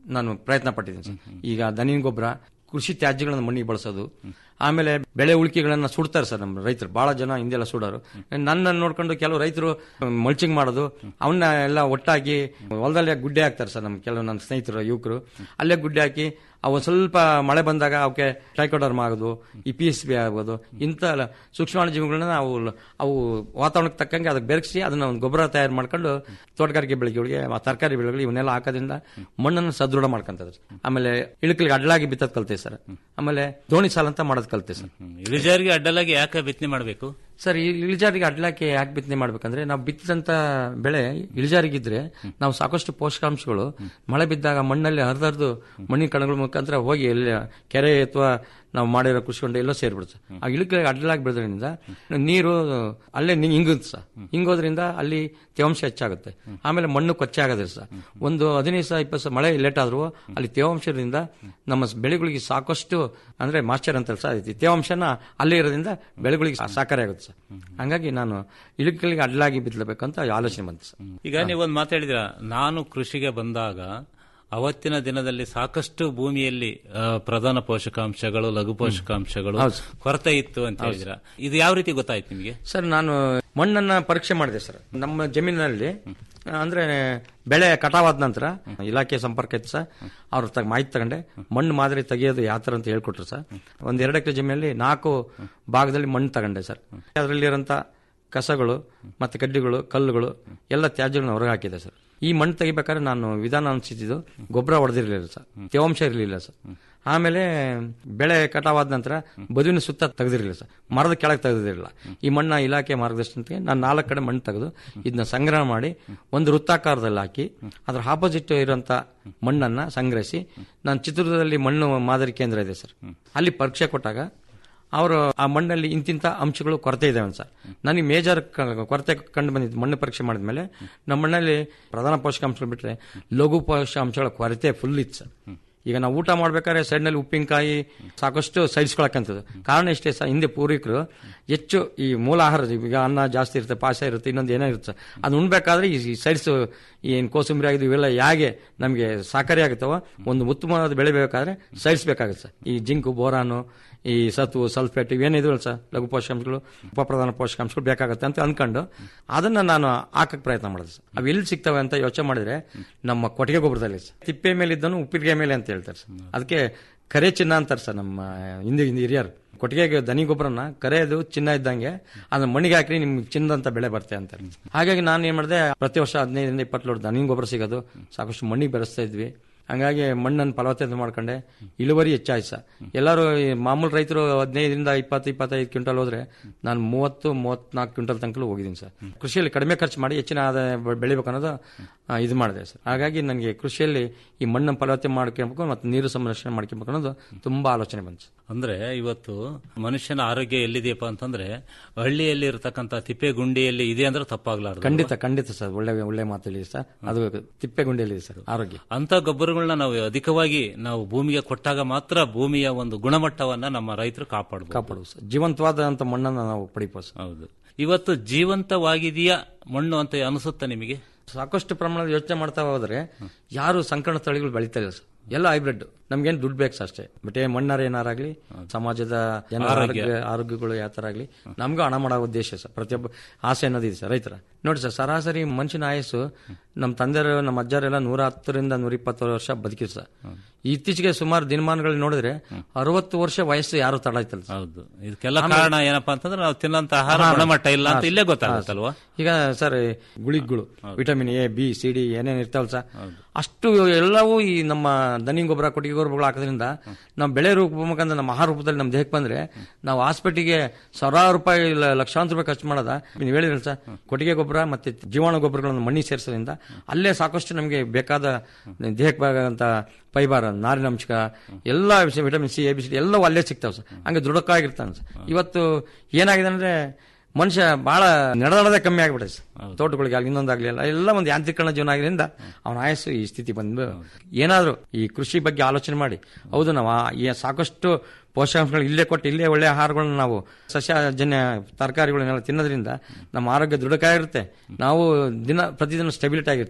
ನಾನು ಪ್ರಯತ್ನ ಪಟ್ಟಿದ್ದೀನಿ ಸರ್ ಈಗ ದನಿನ ಗೊಬ್ಬರ ಕೃಷಿ ತ್ಯಾಜ್ಯಗಳನ್ನು ಮಣ್ಣಿಗೆ ಬಳಸೋದು ಆಮೇಲೆ ಬೆಳೆ ಉಳಿಕೆಗಳನ್ನ ಸುಡ್ತಾರೆ ಸರ್ ನಮ್ಮ ರೈತರು ಬಹಳ ಜನ ಹಿಂದೆಲ್ಲ ಸುಡೋರು ನನ್ನ ನೋಡ್ಕೊಂಡು ಕೆಲವು ರೈತರು ಮಲ್ಚಿಂಗ್ ಮಾಡೋದು ಅವನ್ನ ಎಲ್ಲ ಒಟ್ಟಾಗಿ ಹೊಲದಲ್ಲೇ ಗುಡ್ಡೆ ಹಾಕ್ತಾರೆ ಸರ್ ನಮ್ಮ ಕೆಲವು ನನ್ನ ಸ್ನೇಹಿತರು ಯುವಕರು ಅಲ್ಲೇ ಗುಡ್ಡೆ ಹಾಕಿ ಅವು ಸ್ವಲ್ಪ ಮಳೆ ಬಂದಾಗ ಅವಕ್ಕೆ ಟ್ರೈಕೋಡರ್ಮ್ ಆಗೋದು ಈ ಪಿ ಎಸ್ ಬಿ ಆಗ್ಬೋದು ಇಂಥ ಸೂಕ್ಷ್ಮಾಣು ಜೀವಿಗಳನ್ನ ಅವು ಅವು ವಾತಾವರಣಕ್ಕೆ ತಕ್ಕಂಗೆ ಅದಕ್ಕೆ ಬೆರಗಿಸಿ ಅದನ್ನ ಒಂದು ಗೊಬ್ಬರ ತಯಾರು ಮಾಡ್ಕೊಂಡು ತೋಟಗಾರಿಕೆ ಬೆಳೆಗಳಿಗೆ ಆ ತರಕಾರಿ ಬೆಳೆಗಳಿಗೆ ಇವನ್ನೆಲ್ಲ ಹಾಕೋದ್ರಿಂದ ಮಣ್ಣನ್ನು ಸದೃಢ ಮಾಡ್ಕೊಂತದ ಆಮೇಲೆ ಇಳುಕಲಿಗೆ ಅಡ್ಡಲಾಗಿ ಬಿತ್ತದ್ ಕಲ್ತೇವೆ ಸರ್ ಆಮೇಲೆ ದೋಣಿ ಸಾಲ ಅಂತ ಮಾಡೋದು ಕಲ್ತೆ ಸರ್ ಇಳಿಜಾರಿಗೆ ಅಡ್ಡಲಾಗಿ ಯಾಕೆ ಬಿತ್ತನೆ ಮಾಡಬೇಕು ಸರ್ ಈ ಇಳಿಜಾರಿಗೆ ಅಡ್ಲಾಕೆ ಯಾಕೆ ಬಿತ್ತನೆ ಮಾಡ್ಬೇಕಂದ್ರೆ ನಾವು ಬಿತ್ತಿದಂತ ಬೆಳೆ ಇಳಿಜಾರಿಗಿದ್ರೆ ನಾವು ಸಾಕಷ್ಟು ಪೋಷಕಾಂಶಗಳು ಮಳೆ ಬಿದ್ದಾಗ ಮಣ್ಣಲ್ಲಿ ಹರಿದರ್ದು ಮಣ್ಣಿನ ಕಣಗಳ ಮುಖಾಂತರ ಹೋಗಿ ಎಲ್ಲಿ ಕೆರೆ ಅಥವಾ ನಾವು ಮಾಡಿರೋ ಕೃಷಿ ಹೊಂಡ ಎಲ್ಲೋ ಸೇರ್ಬಿಡುತ್ತೆ ಆ ಇಳುಕೆ ಅಡ್ಡಲಾಗಿ ಬೆಳೆದ್ರಿಂದ ನೀರು ಅಲ್ಲೇ ನಿ- ಹಿಂಗುತ್ತೆ ಸರ್ ಹಿಂಗೋದ್ರಿಂದ ಅಲ್ಲಿ ತೇವಾಂಶ ಹೆಚ್ಚಾಗುತ್ತೆ ಆಮೇಲೆ ಮಣ್ಣು ಕೊಚ್ಚೆ ಆಗೋದಿಲ್ಲ ಸರ್ ಒಂದು ಹದಿನೈದು ಸಾವಿರ ಇಪ್ಪತ್ತು ಸಾವಿರ ಮಳೆ ಲೇಟ್ ಆದ್ರೂ ಅಲ್ಲಿ ತೇವಾಂಶದಿಂದ ನಮ್ಮ ಸ್- ಬೆಳೆಗಳಿಗೆ ಸಾಕಷ್ಟು ಅಂದ್ರೆ ಮಾಸ್ಟರ್ ಅಂತ ಸರ್ ಐತಿ ತೇವಾಂಶನ ಅಲ್ಲೇ ಇರೋದ್ರಿಂದ ಬೆಳೆಗಳಿಗೆ ಸಹಕಾರಿ ಆಗುತ್ತೆ ಸರ್ ಹಂಗಾಗಿ ನಾನು ಇಳುಕಲಿಗೆ ಅಡ್ಡಲಾಗಿ ಬಿತ್ತಲೇಬೇಕಂತ ಆಲೋಚನೆ ಬಂತು ಸರ್ ಈಗ ನೀವೊಂದು ಮಾತಾಡಿದ್ರ ನಾನು ಕೃಷಿಗೆ ಬಂದಾಗ ಅವತ್ತಿನ ದಿನದಲ್ಲಿ ಸಾಕಷ್ಟು ಭೂಮಿಯಲ್ಲಿ ಆ, ಪ್ರಧಾನ ಪೋಷಕಾಂಶಗಳು ಲಘು ಪೋಷಕಾಂಶಗಳು ಹೌದು. ಕೊರತೆ ಇತ್ತು ಅಂತ ಹೇಳಿದ್ರ ಇದು ಯಾವ ರೀತಿ ಗೊತ್ತಾಯ್ತು ನಿಮಗೆ ಸರ್ ನಾನು ಮಣ್ಣನ್ನ ಪರೀಕ್ಷೆ ಮಾಡಿದೆ ಸರ್ ನಮ್ಮ ಜಮೀನಿನಲ್ಲಿ ಅಂದ್ರೆ ಬೆಳೆ ಕಟಾವಾದ ನಂತರ ಇಲಾಖೆ ಸಂಪರ್ಕ ಇತ್ತು ಸರ್ ಅವ್ರ ತಗ ಮಾಹಿತಿ ತಗೊಂಡೆ ಮಣ್ಣು ಮಾದರಿ ತೆಗೆಯೋದು ಯಾವ ತರ ಅಂತ ಹೇಳ್ಕೊಟ್ರು ಸರ್ ಒಂದ್ ಎರಡು ಎಕರೆ ಜಮೀನಲ್ಲಿ ನಾಲ್ಕು ಭಾಗದಲ್ಲಿ ಮಣ್ಣು ತಗೊಂಡೆ ಸರ್ ಅದರಲ್ಲಿರೋಂಥ ಕಸಗಳು ಮತ್ತೆ ಕಡ್ಡಿಗಳು ಕಲ್ಲುಗಳು ಎಲ್ಲ ತ್ಯಾಜ್ಯಗಳನ್ನ ಹೊರಗೆ ಹಾಕಿದೆ ಸರ್ ಈ ಮಣ್ಣು ತೆಗಿಬೇಕಾದ್ರೆ ನಾನು ವಿಧಾನ ಅನಿಸಿದ್ದು ಗೊಬ್ಬರ ಹೊಡೆದಿರಲಿಲ್ಲ ಸರ್ ತೇವಾಂಶ ಇರಲಿಲ್ಲ ಸರ್ ಆಮೇಲೆ ಬೆಳೆ ಕಟಾವಾದ ನಂತರ ಬದುವಿನ ಸುತ್ತ ತೆಗೆದಿರಲಿಲ್ಲ ಸರ್ ಮರದ ಕೆಳಗೆ ತೆಗೆದಿರಲಿಲ್ಲ ಈ ಮಣ್ಣ ಇಲಾಖೆ ಮಾರ್ಗದರ್ಶನಕ್ಕೆ ನಾನು ನಾಲ್ಕು ಕಡೆ ಮಣ್ಣು ತೆಗೆದು ಇದನ್ನ ಸಂಗ್ರಹ ಮಾಡಿ ಒಂದು ವೃತ್ತಾಕಾರದಲ್ಲಿ ಹಾಕಿ ಅದರ ಆಪೋಸಿಟ್ ಇರುವಂತ ಮಣ್ಣನ್ನ ಸಂಗ್ರಹಿಸಿ ನಾನು ಚಿತ್ರದುರ್ಗದಲ್ಲಿ ಮಣ್ಣು ಮಾದರಿ ಕೇಂದ್ರ ಇದೆ ಸರ್ ಅಲ್ಲಿ ಪರೀಕ್ಷೆ ಕೊಟ್ಟಾಗ ಅವರು ಆ ಮಣ್ಣಲ್ಲಿ ಇಂತಿಂತ ಅಂಶಗಳು ಕೊರತೆ ಇದಾವೆ ಸರ್ ನನಗೆ ಮೇಜರ್ ಕೊರತೆ ಕಂಡು ಬಂದಿದ್ದು ಮಣ್ಣು ಪರೀಕ್ಷೆ ಮಾಡಿದ್ಮೇಲೆ ನಮ್ಮ ಮಣ್ಣಲ್ಲಿ ಪ್ರಧಾನ ಪೋಷಕಾಂಶಗಳು ಬಿಟ್ರೆ ಲಘು ಪೋಷಕಾಂಶಗಳ ಕೊರತೆ ಫುಲ್ ಇತ್ತು ಸರ್ ಈಗ ನಾವು ಊಟ ಮಾಡ್ಬೇಕಾದ್ರೆ ಸೈಡ್ನಲ್ಲಿ ಉಪ್ಪಿನಕಾಯಿ ಸಾಕಷ್ಟು ಸೈಡ್ಸ್ಕೊಳಕ್ಕಂಥದ್ದು ಕಾರಣ ಇಷ್ಟೇ ಸರ್ ಹಿಂದೆ ಪೂರ್ವಿಕರು ಹೆಚ್ಚು ಈ ಮೂಲ ಆಹಾರ ಈಗ ಅನ್ನ ಜಾಸ್ತಿ ಇರುತ್ತೆ ಪಾಶ ಇರುತ್ತೆ ಇನ್ನೊಂದು ಏನೋ ಇರುತ್ತೆ ಅದು ಉಣ್ಬೇಕಾದ್ರೆ ಈ ಸೈಡ್ಸ್ ಏನು ಕೋಸಂಬರಿ ಆಗಿದ್ದು ಇವೆಲ್ಲ ಹೇಗೆ ನಮಗೆ ಸಾಕಾರಿ ಆಗುತ್ತವ ಒಂದು ಉತ್ತಮವಾದ ಬೆಳೆ ಬೇಕಾದ್ರೆ ಸೈಡ್ಸ್ ಬೇಕಾಗುತ್ತೆ ಸರ್ ಈ ಜಿಂಕು ಬೋರಾನು ಈ ಸತು ಸಲ್ಫೇಟ್ ಇವೇನಿದವಲ್ಲ ಸರ್ ಲಘು ಪೋಷಕಾಂಶಗಳು ಉಪಪ್ರಧಾನ ಪೋಷಕಾಂಶಗಳು ಬೇಕಾಗುತ್ತೆ ಅಂತ ಅನ್ಕೊಂಡು ಅದನ್ನ ನಾನು ಹಾಕಕ್ ಪ್ರಯತ್ನ ಮಾಡಿದೆ ಸರ್ ಅವು ಎಲ್ಲಿ ಸಿಗ್ತವೆ ಅಂತ ಯೋಚನೆ ಮಾಡಿದ್ರೆ ನಮ್ಮ ಕೊಟ್ಟಿಗೆ ಗೊಬ್ಬರದಲ್ಲಿ ಸರ್ ತಿಪ್ಪೆ ಮೇಲೆ ಇದ್ದನು ಉಪ್ಪಿಗೆ ಮೇಲೆ ಅಂತ ಹೇಳ್ತಾರೆ ಸರ್ ಅದಕ್ಕೆ ಕರೆ ಚಿನ್ನ ಅಂತಾರೆ ಸರ್ ನಮ್ಮ ಹಿಂದೆ ಹಿಂದೆ ಹಿರಿಯರು ಕೊಟ್ಟಿಗೆ ದನಿ ಗೊಬ್ಬರನ ಕರೆಯದು ಚಿನ್ನ ಇದ್ದಂಗೆ ಅದನ್ನ ಮಣ್ಣಿಗೆ ಹಾಕಿ ನಿಮ್ಗೆ ಚಿನ್ನದಂತ ಬೆಳೆ ಬರುತ್ತೆ ಅಂತಾರೆ ಹಾಗಾಗಿ ನಾನು ಏನ್ ಮಾಡಿದೆ ಪ್ರತಿ ವರ್ಷ ಹದಿನೈದರಿಂದ ಇಪ್ಪತ್ತು ಲೋಡ್ ದನಿ ಗೊಬ್ಬರ ಸಿಗೋದು ಸಾಕಷ್ಟು ಮಣ್ಣಿಗೆ ಬೆರೆಸ್ತಾ ಇದ್ವಿ ಹಂಗಾಗಿ ಮಣ್ಣನ್ನು ಫಲವತ್ತತೆ ಮಾಡ್ಕೊಂಡೆ ಇಳುವರಿ ಹೆಚ್ಚಾಯ್ತು ಸರ್ ಎಲ್ಲರೂ ಈ ಮಾಮೂಲು ರೈತರು ಹದಿನೈದರಿಂದ ಇಪ್ಪತ್ತು ಇಪ್ಪತ್ತೈದು ಕ್ವಿಂಟಲ್ ಹೋದ್ರೆ ನಾನು ಮೂವತ್ತು ಮೂವತ್ನಾಲ್ಕು ಕ್ವಿಂಟಲ್ ತನಕ ಹೋಗಿದ್ದೀನಿ ಸರ್ ಕೃಷಿಯಲ್ಲಿ ಕಡಿಮೆ ಖರ್ಚು ಮಾಡಿ ಹೆಚ್ಚಿನ ಆದಾಯ ಬೆ- ಬೆಳಿಬೇಕು ಅನ್ನೋದು ಆ, ಇದು ಮಾಡಿದೆ ಸರ್ ಹಾಗಾಗಿ ನನಗೆ ಕೃಷಿಯಲ್ಲಿ ಈ ಮಣ್ಣನ್ನು ಫಲವತ್ತೆ ಮಾಡ್ಕೊಬೇಕು ಮತ್ತು ನೀರು ಸಂರಕ್ಷಣೆ ಮಾಡ್ಕೊಬೇಕು ಅನ್ನೋದು ತುಂಬಾ ಆಲೋಚನೆ ಬಂತು ಸರ್. ಅಂದ್ರೆ ಇವತ್ತು ಮನುಷ್ಯನ ಆರೋಗ್ಯ ಎಲ್ಲಿದೆಯಪ್ಪ ಅಂತಂದ್ರೆ ಹಳ್ಳಿಯಲ್ಲಿ ಇರತಕ್ಕಂತ ತಿಪ್ಪೆ ಗುಂಡಿಯಲ್ಲಿ ಇದೆ ಅಂದ್ರೆ ತಪ್ಪಾಗ್ಲಾರ್ದು ಖಂಡಿತ ಖಂಡಿತ ಸರ್ ಒಳ್ಳೆ ಒಳ್ಳೆ ಮಾತಲ್ಲಿ ಸರ್ ಅದು ತಿಪ್ಪೆಗುಂಡಿಯಲ್ಲಿ ಸರ್ ಆರೋಗ್ಯ ಅಂತ ಗೊಬ್ಬರಗಳನ್ನ ನಾವು ಅಧಿಕವಾಗಿ ನಾವು ಭೂಮಿಗೆ ಕೊಟ್ಟಾಗ ಮಾತ್ರ ಭೂಮಿಯ ಒಂದು ಗುಣಮಟ್ಟವನ್ನ ನಮ್ಮ ರೈತರು ಕಾಪಾಡಬಹುದು ಕಾಪಾಡುವುದು ಸರ್ ಜೀವಂತವಾದಂತ ಮಣ್ಣನ್ನು ನಾವು ಪಡಿಬೋದು ಸರ್ ಹೌದು ಇವತ್ತು ಜೀವಂತವಾಗಿದೆಯಾ ಮಣ್ಣು ಅಂತ ಅನಿಸುತ್ತಾ ನಿಮಗೆ ಸಾಕಷ್ಟು ಪ್ರಮಾಣದ ಯೋಚನೆ ಮಾಡ್ತಾ ಹೋದ್ರೆ ಯಾರು ಸಂಕರಣ ತಳಿಗಳು ಬೆಳೀತಾ ಇಲ್ಲ ಸರ್ ಎಲ್ಲ ಹೈಬ್ರಿಡ್ ನಮ್ಗೇನು ದುಡ್ಡು ಬೇಕು ಸರ್ ಅಷ್ಟೇ ಬಟ್ ಮಣ್ಣಾರ ಏನಾರಾಗ್ಲಿ ಸಮಾಜದ ಜನ ಆರೋಗ್ಯ. ಆರೋಗ್ಯ ಆರೋಗ್ಯಗಳು ಯಾವ ತರ ಆಗ್ಲಿ ನಮ್ಗೂ ಹಣ ಮಾಡೋ ಉದ್ದೇಶ ಸರ್ ಪ್ರತಿಯೊಬ್ಬ ಆಸೆ ಅನ್ನೋದಿದೆ ಸರ್ ರೈತರ ನೋಡಿ ಸರ್ ಸರಾಸರಿ ಮನುಷ್ಯನ ಆಯಸ್ಸು ನಮ್ಮ ತಂದೆಯರು ನಮ್ಮ ಅಜ್ಜರೆಲ್ಲ ನೂರ ಹತ್ತರಿಂದ ನೂರ ಇಪ್ಪತ್ತು ವರ್ಷ ಬದುಕಿದ್ರು ಸರ್ ಇತ್ತೀಚೆಗೆ ಸುಮಾರು ದಿನಮಾನಗಳು ನೋಡಿದ್ರೆ ಅರವತ್ತು ವರ್ಷ ವಯಸ್ಸು ಯಾರು ತಡ ಆಯ್ತಲ್ಲ ಸರ್. ಹೌದು ಇದಕ್ಕೆಲ್ಲ ಆಮೇಲೆ- ಕಾರಣ ಏನಪ್ಪಾ ಅಂತಂದ್ರೆ ನಾವು ತಿನ್ನಂತ ಆಹಾರ ಹಾ. ಗುಣಮಟ್ಟ ಇಲ್ಲ ಅಂತ ಹಾ, ಇಲ್ಲೇ ಹಾ, ಗೊತ್ತಾಗುತ್ತಲ್ವಾ ಈಗ ಸರ್ ಗುಳಿಗಳು vitamin A B C D ಏನೇನು ಇರ್ತಾವಲ್ಲ ಸರ್ ಅಷ್ಟು ಎಲ್ಲವೂ ಈ ನಮ್ಮ ದನಿ ಗೊಬ್ಬರ ಕೊಟ್ಟಿಗೆ ಗೊಬ್ಬರಗಳು ಹಾಕೋದ್ರಿಂದ ನಾವು ಬೆಳೆ ರೂಪ ಮುಖಾಂತರ ನಮ್ಮ ಆಹಾರ ರೂಪದಲ್ಲಿ ನಮ್ಮ ದೇಹಕ್ಕೆ ಬಂದ್ರೆ ನಾವು ಹಾಸ್ಪಿಟಲ್ಗೆ ಸಾವಿರಾರು ರೂಪಾಯಿ ಇಲ್ಲ ಲಕ್ಷಾಂತರ ರೂಪಾಯಿ ಖರ್ಚು ಮಾಡೋದ ನೀವು ಹೇಳಿದ್ರಲ್ಲ ಸರ್ ಕೊಟ್ಟಿಗೆ ಗೊಬ್ಬರ ಮತ್ತೆ ಜೀವಾಣು ಗೊಬ್ಬರಗಳನ್ನು ಮಣ್ಣಿಗೆ ಸೇರಿಸೋದ್ರಿಂದ ಅಲ್ಲೇ ಸಾಕಷ್ಟು ನಮಗೆ ಬೇಕಾದ ದೇಹಕ್ಕೆ ಬೇಕಾದಂತ ಫೈಬರ್ ನಾರಿನಂಶ ಎಲ್ಲ ವಿಷಯ vitamin C A B C D ಎಲ್ಲವೂ ಅಲ್ಲೇ ಸಿಗ್ತಾವೆ ಸರ್ ಹಂಗೆ ದೃಢಕ್ಕಾಗಿರ್ತಾನೆ ಸರ್ ಇವತ್ತು ಏನಾಗಿದೆ ಅಂದ್ರೆ ಮನುಷ್ಯ ಬಹಳ ನಡೆದಾಡದೆ ಕಮ್ಮಿ ಆಗಿಬಿಟ್ಟೆ ಸರ್ ತೋಟಗಳಿಗೆ ಆಗಲಿ ಇನ್ನೊಂದಾಗ್ಲಿ ಎಲ್ಲ ಎಲ್ಲ ಒಂದು ಯಾಂತ್ರೀಕರಣ ಜೀವನ ಆಗಿದ್ದರಿಂದ ಅವನ ಆಯಸ್ಸು ಈ ಸ್ಥಿತಿ ಬಂದು ಏನಾದರೂ ಈ ಕೃಷಿ ಬಗ್ಗೆ ಆಲೋಚನೆ ಮಾಡಿ ಹೌದು ನಾವು ಆ- ಈ ಸಾಕಷ್ಟು ಪೋಷಕಾಂಶಗಳು ಇಲ್ಲೇ ಕೊಟ್ಟು ಇಲ್ಲೇ ಒಳ್ಳೆ ಆಹಾರಗಳನ್ನ ನಾವು ಸಸ್ಯಜನ್ಯ ತರಕಾರಿಗಳನ್ನೆಲ್ಲ ತಿನ್ನೋದ್ರಿಂದ ನಮ್ಮ ಆರೋಗ್ಯ ದೃಢಕ್ಕಾಗಿರುತ್ತೆ ನಾವು ದಿನ ಪ್ರತಿದಿನ ಸ್ಟೆಬಿಲಿಟಿ ಆಗಿರ್ತೀವಿ ಸರ್